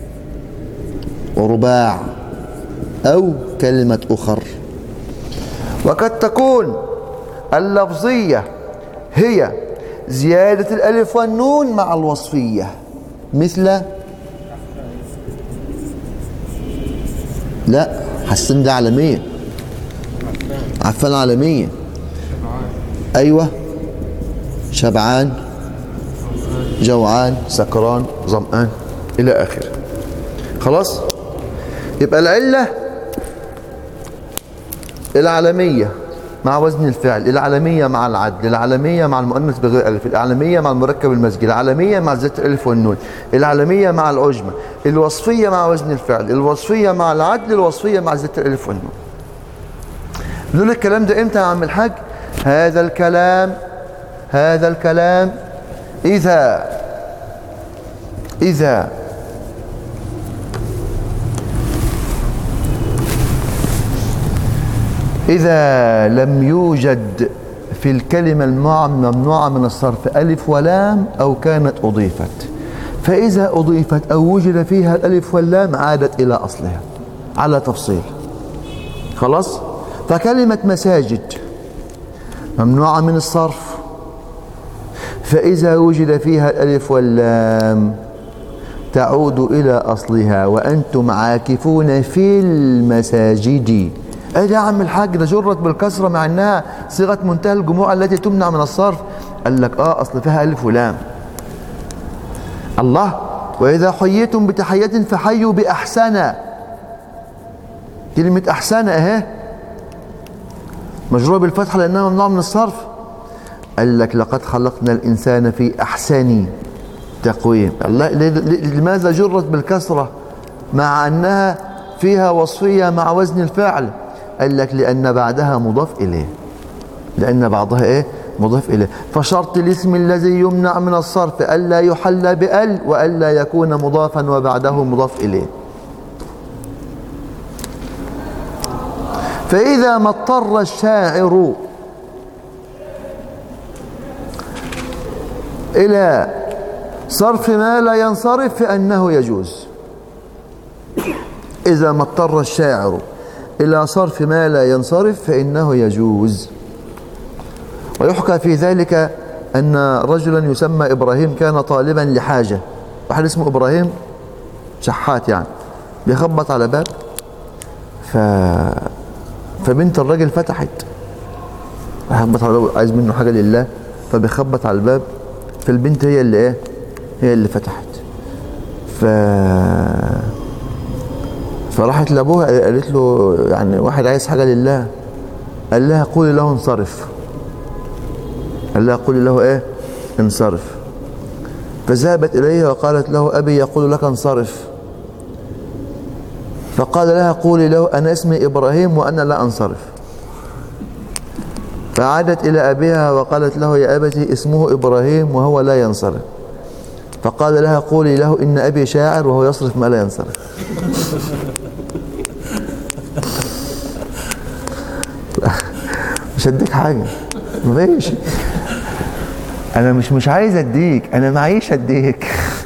ورباع أو كلمة أخر وقد تكون اللفظية هي زيادة الألف والنون مع الوصفية مثل لا حسن ده عالمية عفان عالمية أيوه شبعان جوعان سكران ظمآن إلى آخره خلاص يبقى العلة العالمية مع وزن الفعل العالمية مع العدل العالمية مع المؤنث بغير ألف العالمية مع المركب المزجي العالمية مع زيت الألف والنون العالمية مع العجمة الوصفية مع وزن الفعل الوصفية مع العدل الوصفية مع زيت الألف والنون نقول الكلام ده امتى يا عم الحاج هذا الكلام هذا الكلام إذا إذا إذا لم يوجد في الكلمة الممنوعة من الصرف ألف ولام أو كانت أضيفت فإذا أضيفت أو وجد فيها الألف واللام عادت إلى أصلها على تفصيل خلاص فكلمة مساجد ممنوعة من الصرف فإذا وجد فيها الألف واللام تعود إلى أصلها وأنتم عاكفون في المساجد ايه ده يا عم الحاج ده جرت بالكسرة مع انها صيغة منتهى الجموع التي تمنع من الصرف قال لك اه اصل فيها الف ولام الله واذا حييتم بتحية فحيوا باحسن كلمة احسن اهي مجرورة بالفتحة لانها ممنوعة من الصرف قال لك لقد خلقنا الانسان في احسن تقويم الله لماذا جرت بالكسرة مع انها فيها وصفية مع وزن الفعل قال لك لأن بعدها مضاف إليه لأن بعضها إيه مضاف إليه فشرط الاسم الذي يمنع من الصرف ألا يحل بأل وألا يكون مضافا وبعده مضاف إليه فإذا ما اضطر الشاعر إلى صرف ما لا ينصرف فأنه يجوز إذا ما اضطر الشاعر إلى صرف ما لا ينصرف فإنه يجوز ويحكى في ذلك أن رجلا يسمى إبراهيم كان طالبا لحاجة واحد اسمه إبراهيم شحات يعني بيخبط على باب ف... فبنت الراجل فتحت بيخبط على الباب عايز منه حاجة لله فبيخبط على الباب فالبنت هي اللي ايه هي اللي فتحت ف فراحت لابوها قالت له يعني واحد عايز حاجه لله قال لها قولي له انصرف قال لها قولي له ايه انصرف فذهبت اليه وقالت له ابي يقول لك انصرف فقال لها قولي له انا اسمي ابراهيم وانا لا انصرف فعادت الى ابيها وقالت له يا ابتي اسمه ابراهيم وهو لا ينصرف فقال لها قولي له ان ابي شاعر وهو يصرف ما لا ينصرف مش هديك حاجة ماشي انا مش مش عايز اديك انا معيش اديك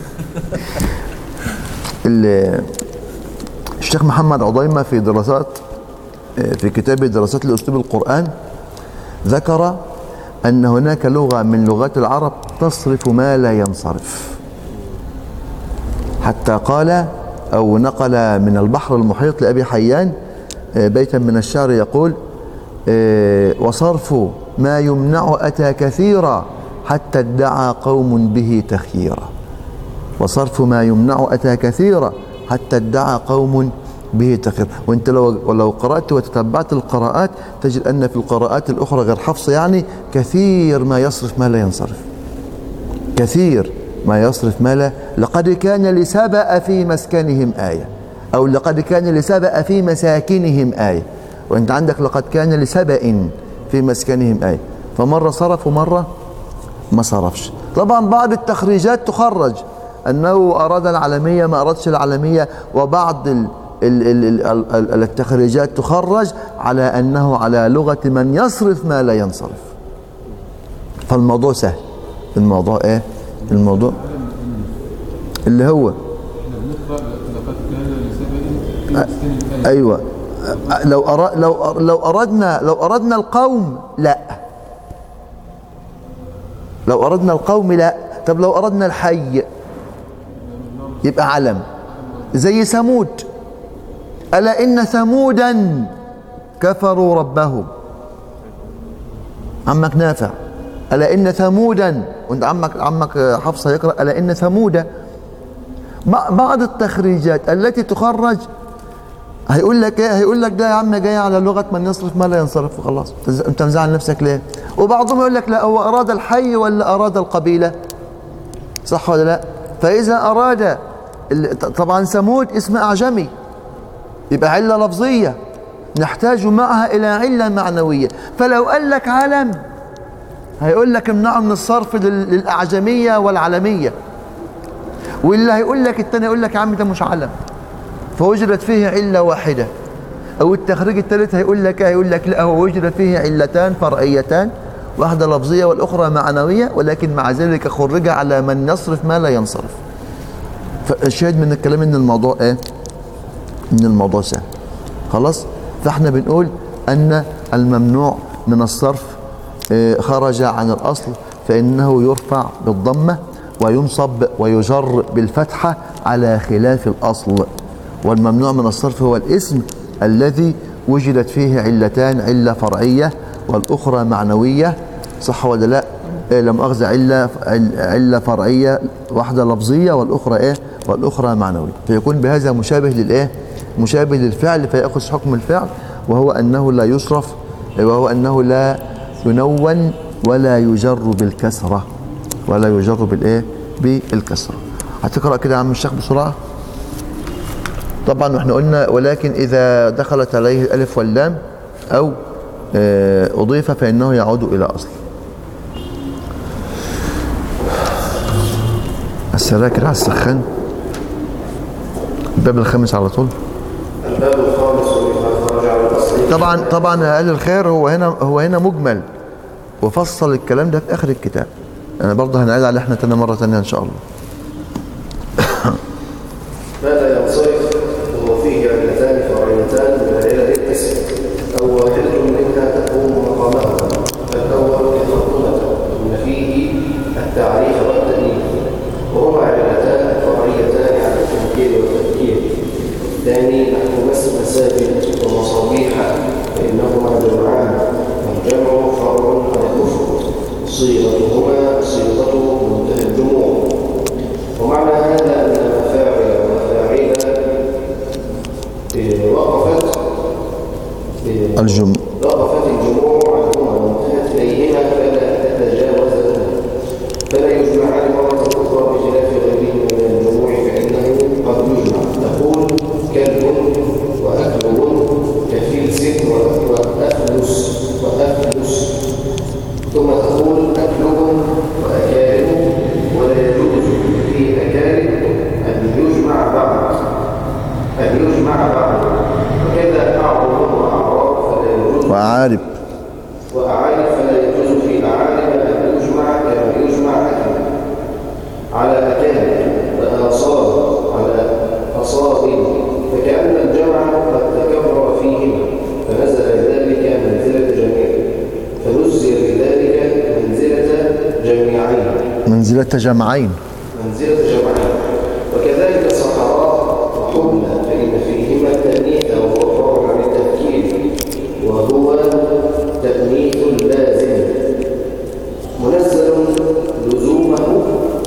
الشيخ محمد عضيمة في دراسات في كتاب دراسات لأسلوب القرآن ذكر أن هناك لغة من لغات العرب تصرف ما لا ينصرف حتى قال أو نقل من البحر المحيط لأبي حيان بيتا من الشعر يقول وصرف ما يمنع أتى كثيرا حتى ادعى قوم به تخييرا وصرف ما يمنع أتى كثيرا حتى ادعى قوم به تخييرا وانت لو لو قرأت وتتبعت القراءات تجد أن في القراءات الأخرى غير حفص يعني كثير ما يصرف ما لا ينصرف كثير ما يصرف ما لا لقد كان لسبأ في مسكنهم آية أو لقد كان لسبأ في مساكنهم آية وانت عندك لقد كان لسبأ في مسكنهم آية فمرة صرف ومرة ما صرفش طبعا بعض التخريجات تخرج أنه أراد العالمية ما أرادش العالمية وبعض ال ال ال ال التخريجات تخرج على أنه على لغة من يصرف ما لا ينصرف فالموضوع سهل الموضوع ايه الموضوع اللي هو ايوه لو أراد لو لو اردنا لو اردنا القوم لا لو اردنا القوم لا طب لو اردنا الحي يبقى علم زي ثمود الا ان ثمودا كفروا ربهم عمك نافع الا ان ثمودا وانت عمك عمك حفصه يقرا الا ان ثمود بعض التخريجات التي تخرج هيقول لك ايه هيقول لك ده يا عم جاي على لغه من يصرف ما لا ينصرف وخلاص انت مزعل نفسك ليه وبعضهم يقول لك لا هو اراد الحي ولا اراد القبيله صح ولا لا فاذا اراد طبعا ثمود اسم اعجمي يبقى عله لفظيه نحتاج معها الى عله معنويه فلو قال لك علم هيقول لك امنعه من الصرف للاعجميه والعلميه واللي هيقول لك الثاني يقول لك يا عم ده مش علم فوجدت فيه علة واحدة أو التخريج الثالث هيقول لك هيقول لك لا هو وجدت فيه علتان فرعيتان واحدة لفظية والأخرى معنوية ولكن مع ذلك خرج على من يصرف ما لا ينصرف فالشاهد من الكلام ان الموضوع ايه ان الموضوع سهل خلاص فاحنا بنقول ان الممنوع من الصرف اه خرج عن الأصل فإنه يرفع بالضمة وينصب ويجر بالفتحة على خلاف الأصل والممنوع من الصرف هو الاسم الذي وجدت فيه علتان علة فرعية والأخرى معنوية صح ولا لا إيه لم أخذ علة علة فرعية واحدة لفظية والأخرى إيه والأخرى معنوية فيكون بهذا مشابه للإيه مشابه للفعل فيأخذ حكم الفعل وهو أنه لا يصرف وهو أنه لا ينون ولا يجر بالكسرة ولا يجر بالإيه بالكسرة هتقرأ كده يا عم الشيخ بسرعة طبعا احنا قلنا ولكن إذا دخلت عليه الألف واللام أو آه، أضيف فإنه يعود إلى أصل السراكر على السخان الباب الخامس على طول الباب الخامس مما خرج عن الاصل طبعا طبعا يا اهل الخير هو هنا هو هنا مجمل وفصل الكلام ده في اخر الكتاب انا برضه هنعيد عليه احنا تاني مره تانية ان شاء الله ماذا ينصرف وهو فيه علتان فرعيتان من العلل التسع او واحده منها تقوم مقامها الاول الخطوبه ان فيه التعريف والتانيث وهما علتان فرعيتان على التنكير والتفكير الثاني نحو مس مساجد ومصابيح فانهما جمعان والجمع فرع على الكفر صيغتهما صيغه منتهى الجموع ومعنى هذا أن مفاعل ومفاعيل إيه، وقفت إيه، الجم وقفت الجموع عنهما وانتهت إليهما فلا تتجاوزهما فلا يجمعان مرة أخرى بخلاف غيرهما من الجموع فإنه قد يجمع تقول كلب وأكلب كفلس وأفلس وأفلس ثم تقول أكلب وأكارب ولا يجوز في أكارب أن يجمع بعض أن يجمع بعض وكذا أعرض وأعراض فلا يجوز وعارب وأعارف فلا يجوز في أعارف أن يجمع كما يجمع أكل على أكل وآصاب على أصاب فكأن الجمع قد تكرر فيهما فنزل ذلك منزلة جميع فنزل بذلك منزلة جميعين منزلة جمعين منزلة جمعين وكذلك صحراء وحمى فإن فيهما التأنيث وهو فرع عن التفكير وهو تأنيث لازم منزل لزومه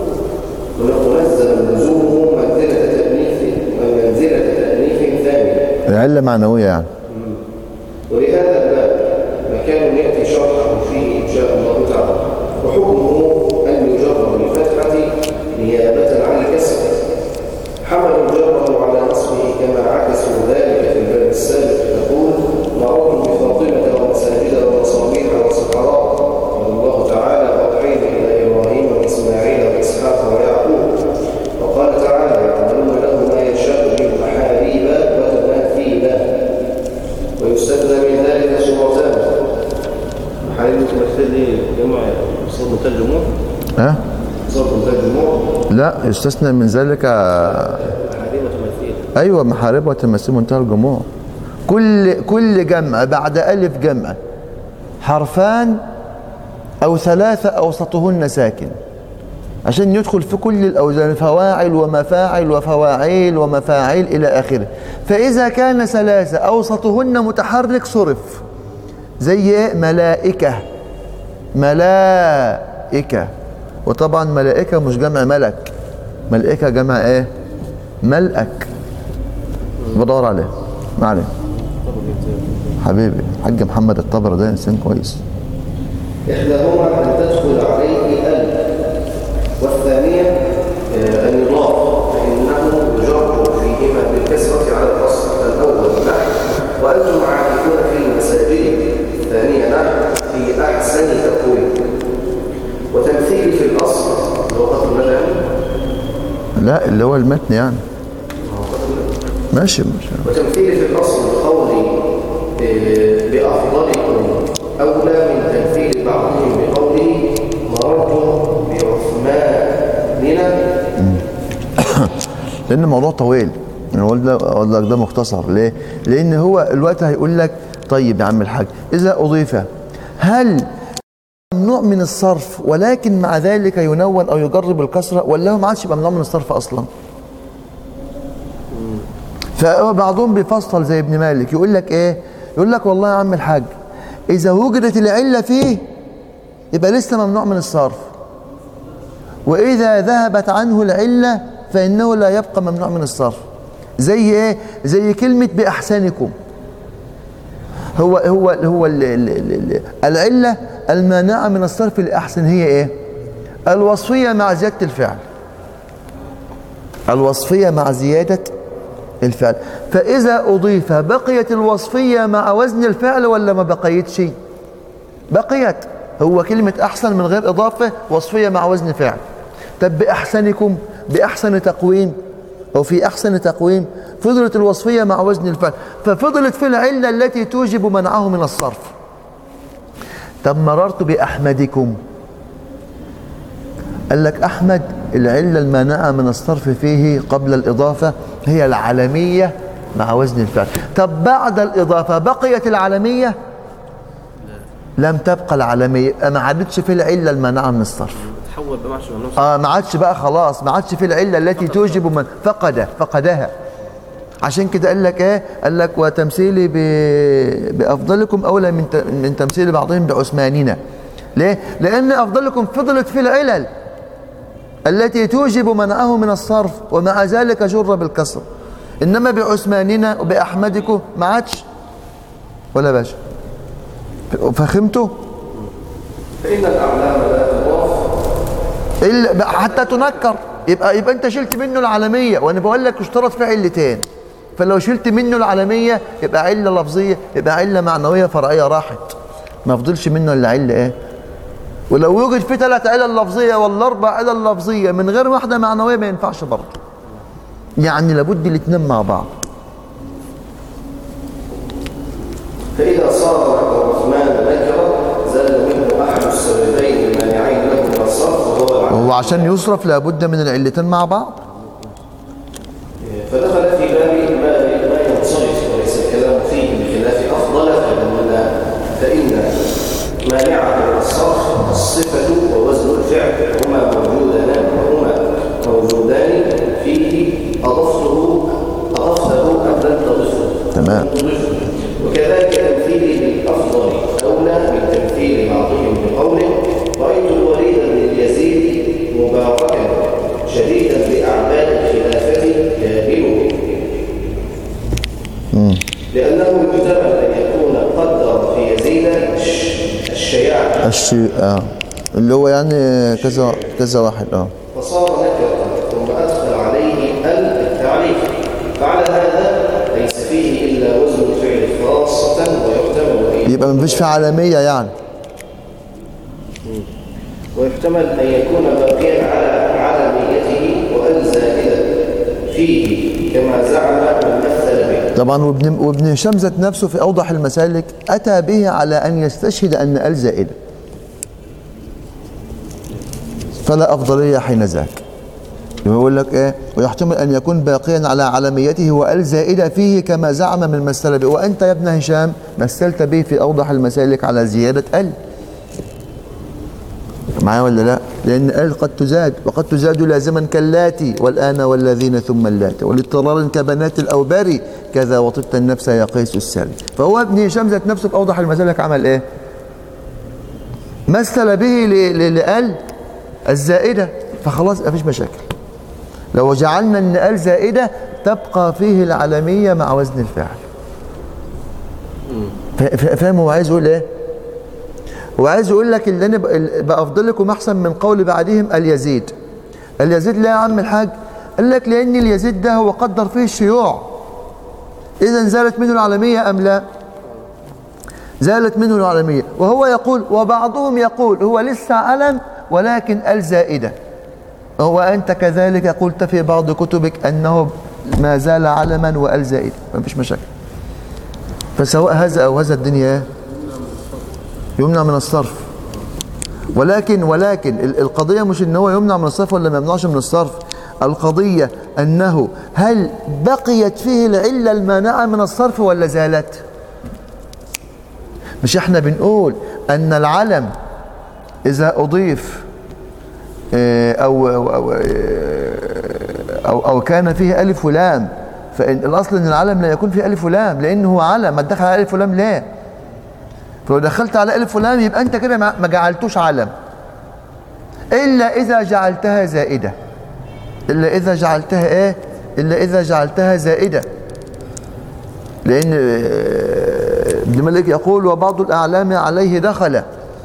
منزل لزومه منزلة تأنيث منزلة تأنيث ثانية العلة معنوية يعني ولهذا الباب مكان يأتي شرحه فيه إن شاء الله تعالى وحكمه أن يجر بالفتحة نيابة عن الكسر حملوا جره على نصبه كما عكسوا ذلك في الباب السابق تقول مررت بفاطمة ومساجد ومصابيح وصحراء قال الله تعالى وأوحينا إلى إبراهيم وإسماعيل وإسحاق ويعقوب وقال تعالى يعملون له ما يشاء من محاريب وتماثيل ويستثنى من ذلك صورتان محاريب تمثل لي جمع صوت منتهى الجموع ها صورة منتهى الجموع لا يستثنى من ذلك محاريب وتماثيل ايوه محارب وتمثيل منتهى الجموع كل كل جمع بعد الف جمع حرفان او ثلاثه اوسطهن ساكن عشان يدخل في كل الاوزان فواعل ومفاعل وفواعيل ومفاعيل الى اخره فاذا كان ثلاثه اوسطهن متحرك صرف زي إيه؟ ملائكه ملائكه وطبعا ملائكه مش جمع ملك ملائكه جمع ايه ملأك بدور عليه ما عليه حبيبي حاج محمد الطبر ده انسان كويس إحداهما أن تدخل عليه ال والثانية آه، أن يضاف فإنه يجر فيهما بالكسرة على الأصل الأول نحو وأنتم عاكفون في المساجد الثانية نحو في أحسن تقويم وتمثيل في الأصل لو قتل مدى لا اللي هو المتن يعني ماشي ماشي وتمثيل في الأصل بقول آه، بأفضلكم أولى من تمثيل بعضهم بقوله مررت بعثماننا لان الموضوع طويل انا اقول ده اقول لك ده مختصر ليه لان هو الوقت هيقول لك طيب يا عم الحاج اذا اضيف هل ممنوع من الصرف ولكن مع ذلك ينون او يجر بالكسره ولا هو ما عادش يبقى ممنوع من الصرف اصلا فبعضهم بيفصل زي ابن مالك يقول لك ايه يقول لك والله يا عم الحاج إذا وجدت العلة فيه يبقى لسه ممنوع من الصرف وإذا ذهبت عنه العلة فإنه لا يبقى ممنوع من الصرف زي إيه؟ زي كلمة بأحسنكم هو هو هو ال ال ال العلة المانعة من الصرف الأحسن هي إيه؟ الوصفية مع زيادة الفعل الوصفية مع زيادة الفعل فإذا أضيف بقيت الوصفية مع وزن الفعل ولا ما بقيتش بقيت هو كلمة أحسن من غير إضافة وصفية مع وزن فعل طب بأحسنكم بأحسن تقويم أو في أحسن تقويم فضلت الوصفية مع وزن الفعل ففضلت في العلة التي توجب منعه من الصرف طب مررت بأحمدكم قال لك أحمد العلة المانعة من الصرف فيه قبل الإضافة هي العلمية مع وزن الفعل طب بعد الإضافة بقيت العلمية لم تبقى العلمية ما عادتش في العلة المانعة من الصرف تحول بقى معش ممنوع اه ما عادش بقى خلاص ما عادش في العله التي توجب من فقد فقدها عشان كده قال لك ايه قال لك وتمثيلي ب... بافضلكم اولى من ت... من تمثيل بعضهم بعثماننا ليه لان افضلكم فضلت في العلل التي توجب منعه من الصرف ومع ذلك جر بالكسر انما بعثماننا وباحمدكم ما عادش ولا باشا فهمتوا فإن الأعلام لا تضاف إلا بقى حتى تنكر يبقى يبقى انت شلت منه العالميه وانا بقول لك اشترط في علتين فلو شلت منه العالميه يبقى عله لفظيه يبقى عله معنويه فرعيه راحت ما فضلش منه الا عله ايه ولو يوجد في ثلاث علل لفظيه ولا اربع علل لفظيه من غير واحده معنويه ما ينفعش برضه يعني لابد الاثنين مع بعض فإذا صار عبد الرحمن نكرا زال منه أحد السببين المانعين له من الصرف وهو العدل وهو عشان يصرف لابد من العلتين مع بعض فدخل في باب ما ما ينصرف وليس الكلام فيه بخلاف أفضل فإن فإن مانعه من الصرف الصفة ووزن الفعل هما موجودان وهما موجودان فيه أضفته أضفته أم لم تضفه تمام. تضفه. وكذلك تمثيله بالأفضل أولى من تمثيل بعضهم بقوله رأيت الوليد بن يزيد مباركا شديدا بأعمال الخلافة كامله لأنه يحتمل أن يكون قدر في يزيد الش- الشياعة الشيء آه. اللي هو يعني كذا كذا واحد اه فصار نكرة ثم أدخل عليه ال التعريف فعلى هذا ليس فيه إلا وزن الفعل خاصة ويحتمل أن يبقى ما فيش في عالميه يعني ويحتمل أن يكون باقيا على علميته وأن زائدا فيه كما زعم من مثل به طبعا وابن وابن هشام ذات نفسه في اوضح المسالك اتى به على ان يستشهد ان ال زائده فلا افضليه حين ذاك يقول لك ايه ويحتمل ان يكون باقيا على علميته وال زائده فيه كما زعم من مثل به وانت يا ابن هشام مثلت به في اوضح المسالك على زياده ال معايا ولا لا لان ال قد تزاد وقد تزاد لازما كاللاتي والان والذين ثم اللاتي والاضطرار كبنات الاوبار كذا وطبت النفس يا قيس السري فهو ابن هشام ذات نفسه في اوضح المسالك عمل ايه مثل به ل- ل- لال الزائده فخلاص مفيش مشاكل لو جعلنا ان ال زائده تبقى فيه العلميه مع وزن الفعل فا- فا- فاهم هو عايز يقول ايه وعايز يقول لك اللي انا ب- بافضلكم احسن من قول بعدهم اليزيد اليزيد لا يا عم الحاج قال لك لان اليزيد ده هو قدر فيه الشيوع اذا زالت منه العالميه ام لا زالت منه العالميه وهو يقول وبعضهم يقول هو لسه علم ولكن الزائده وانت كذلك قلت في بعض كتبك انه ما زال علما وال زائده ما فيش مشاكل فسواء هذا او هذا الدنيا إيه؟ يمنع من الصرف ولكن ولكن ال- القضية مش ان هو يمنع من الصرف ولا ما يمنعش من الصرف القضية انه هل بقيت فيه العلة المانعة من الصرف ولا زالت مش احنا بنقول ان العلم اذا اضيف آه، او او او, آه، أو, أو كان فيه الف ولام فإن الأصل إن العلم لا يكون فيه ألف ولام لأنه هو علم ما تدخل على ألف ولام ليه فلو دخلت على ألف ولام يبقى أنت كده ما ما جعلتوش علم إلا إذا جعلتها زائدة إلا إذا جعلتها إيه إلا إذا جعلتها زائدة لأن آه، ابن مالك يقول وبعض الأعلام عليه دخل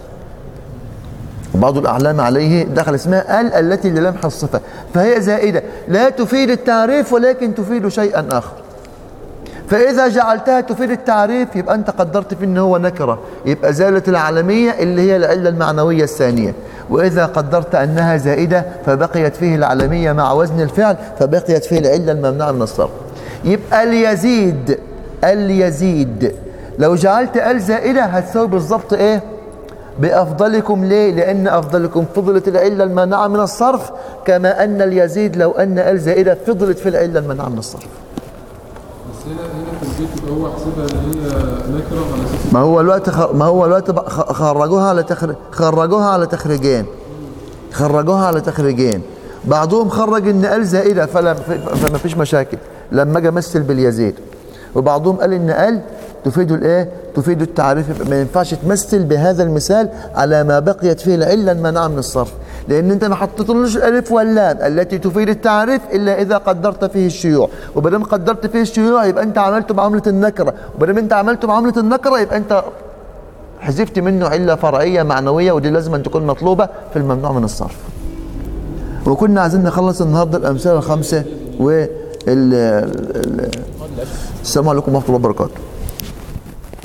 بعض الأعلام عليه دخل اسمها ال التي للمح الصفة فهي زائدة لا تفيد التعريف ولكن تفيد شيئا آخر فإذا جعلتها تفيد التعريف يبقى أنت قدرت في أنه هو نكرة يبقى زالت العلمية اللي هي العلة المعنوية الثانية وإذا قدرت أنها زائدة فبقيت فيه العلمية مع وزن الفعل فبقيت فيه العلة الممنوعة من الصرف يبقى اليزيد اليزيد لو جعلت ال زائدة هتساوي بالظبط إيه بأفضلكم ليه؟ لأن أفضلكم فضلت العلة المانعة من الصرف كما أن اليزيد لو أن ال زائدة فضلت في العلة المانعة من الصرف بس هنا هنا في البيت يبقى هو حسبها ان هي نكره على اساس ما هو الوقت خ... ما هو الوقت بق- خ- خرجوها على تخر... خرجوها على تخريجين خرجوها على تخريجين بعضهم خرج ان ال زائده فلم فما فيش مشاكل لما اجي امثل باليزيد وبعضهم قال ان ال تفيد الايه تفيد التعريف يبقى ما ينفعش تمثل بهذا المثال على ما بقيت فيه العله المانعه من الصرف لان انت ما حطيتلوش الالف واللام التي تفيد التعريف الا اذا قدرت فيه الشيوع وبدام قدرت فيه الشيوع يبقى انت عملته معامله النكره وبدام انت عملته معامله النكره يبقى انت حذفت منه علة فرعية معنوية ودي لازم أن تكون مطلوبة في الممنوع من الصرف وكنا عايزين نخلص النهاردة الأمثلة الخمسة وال ال- السلام عليكم ورحمة الله وبركاته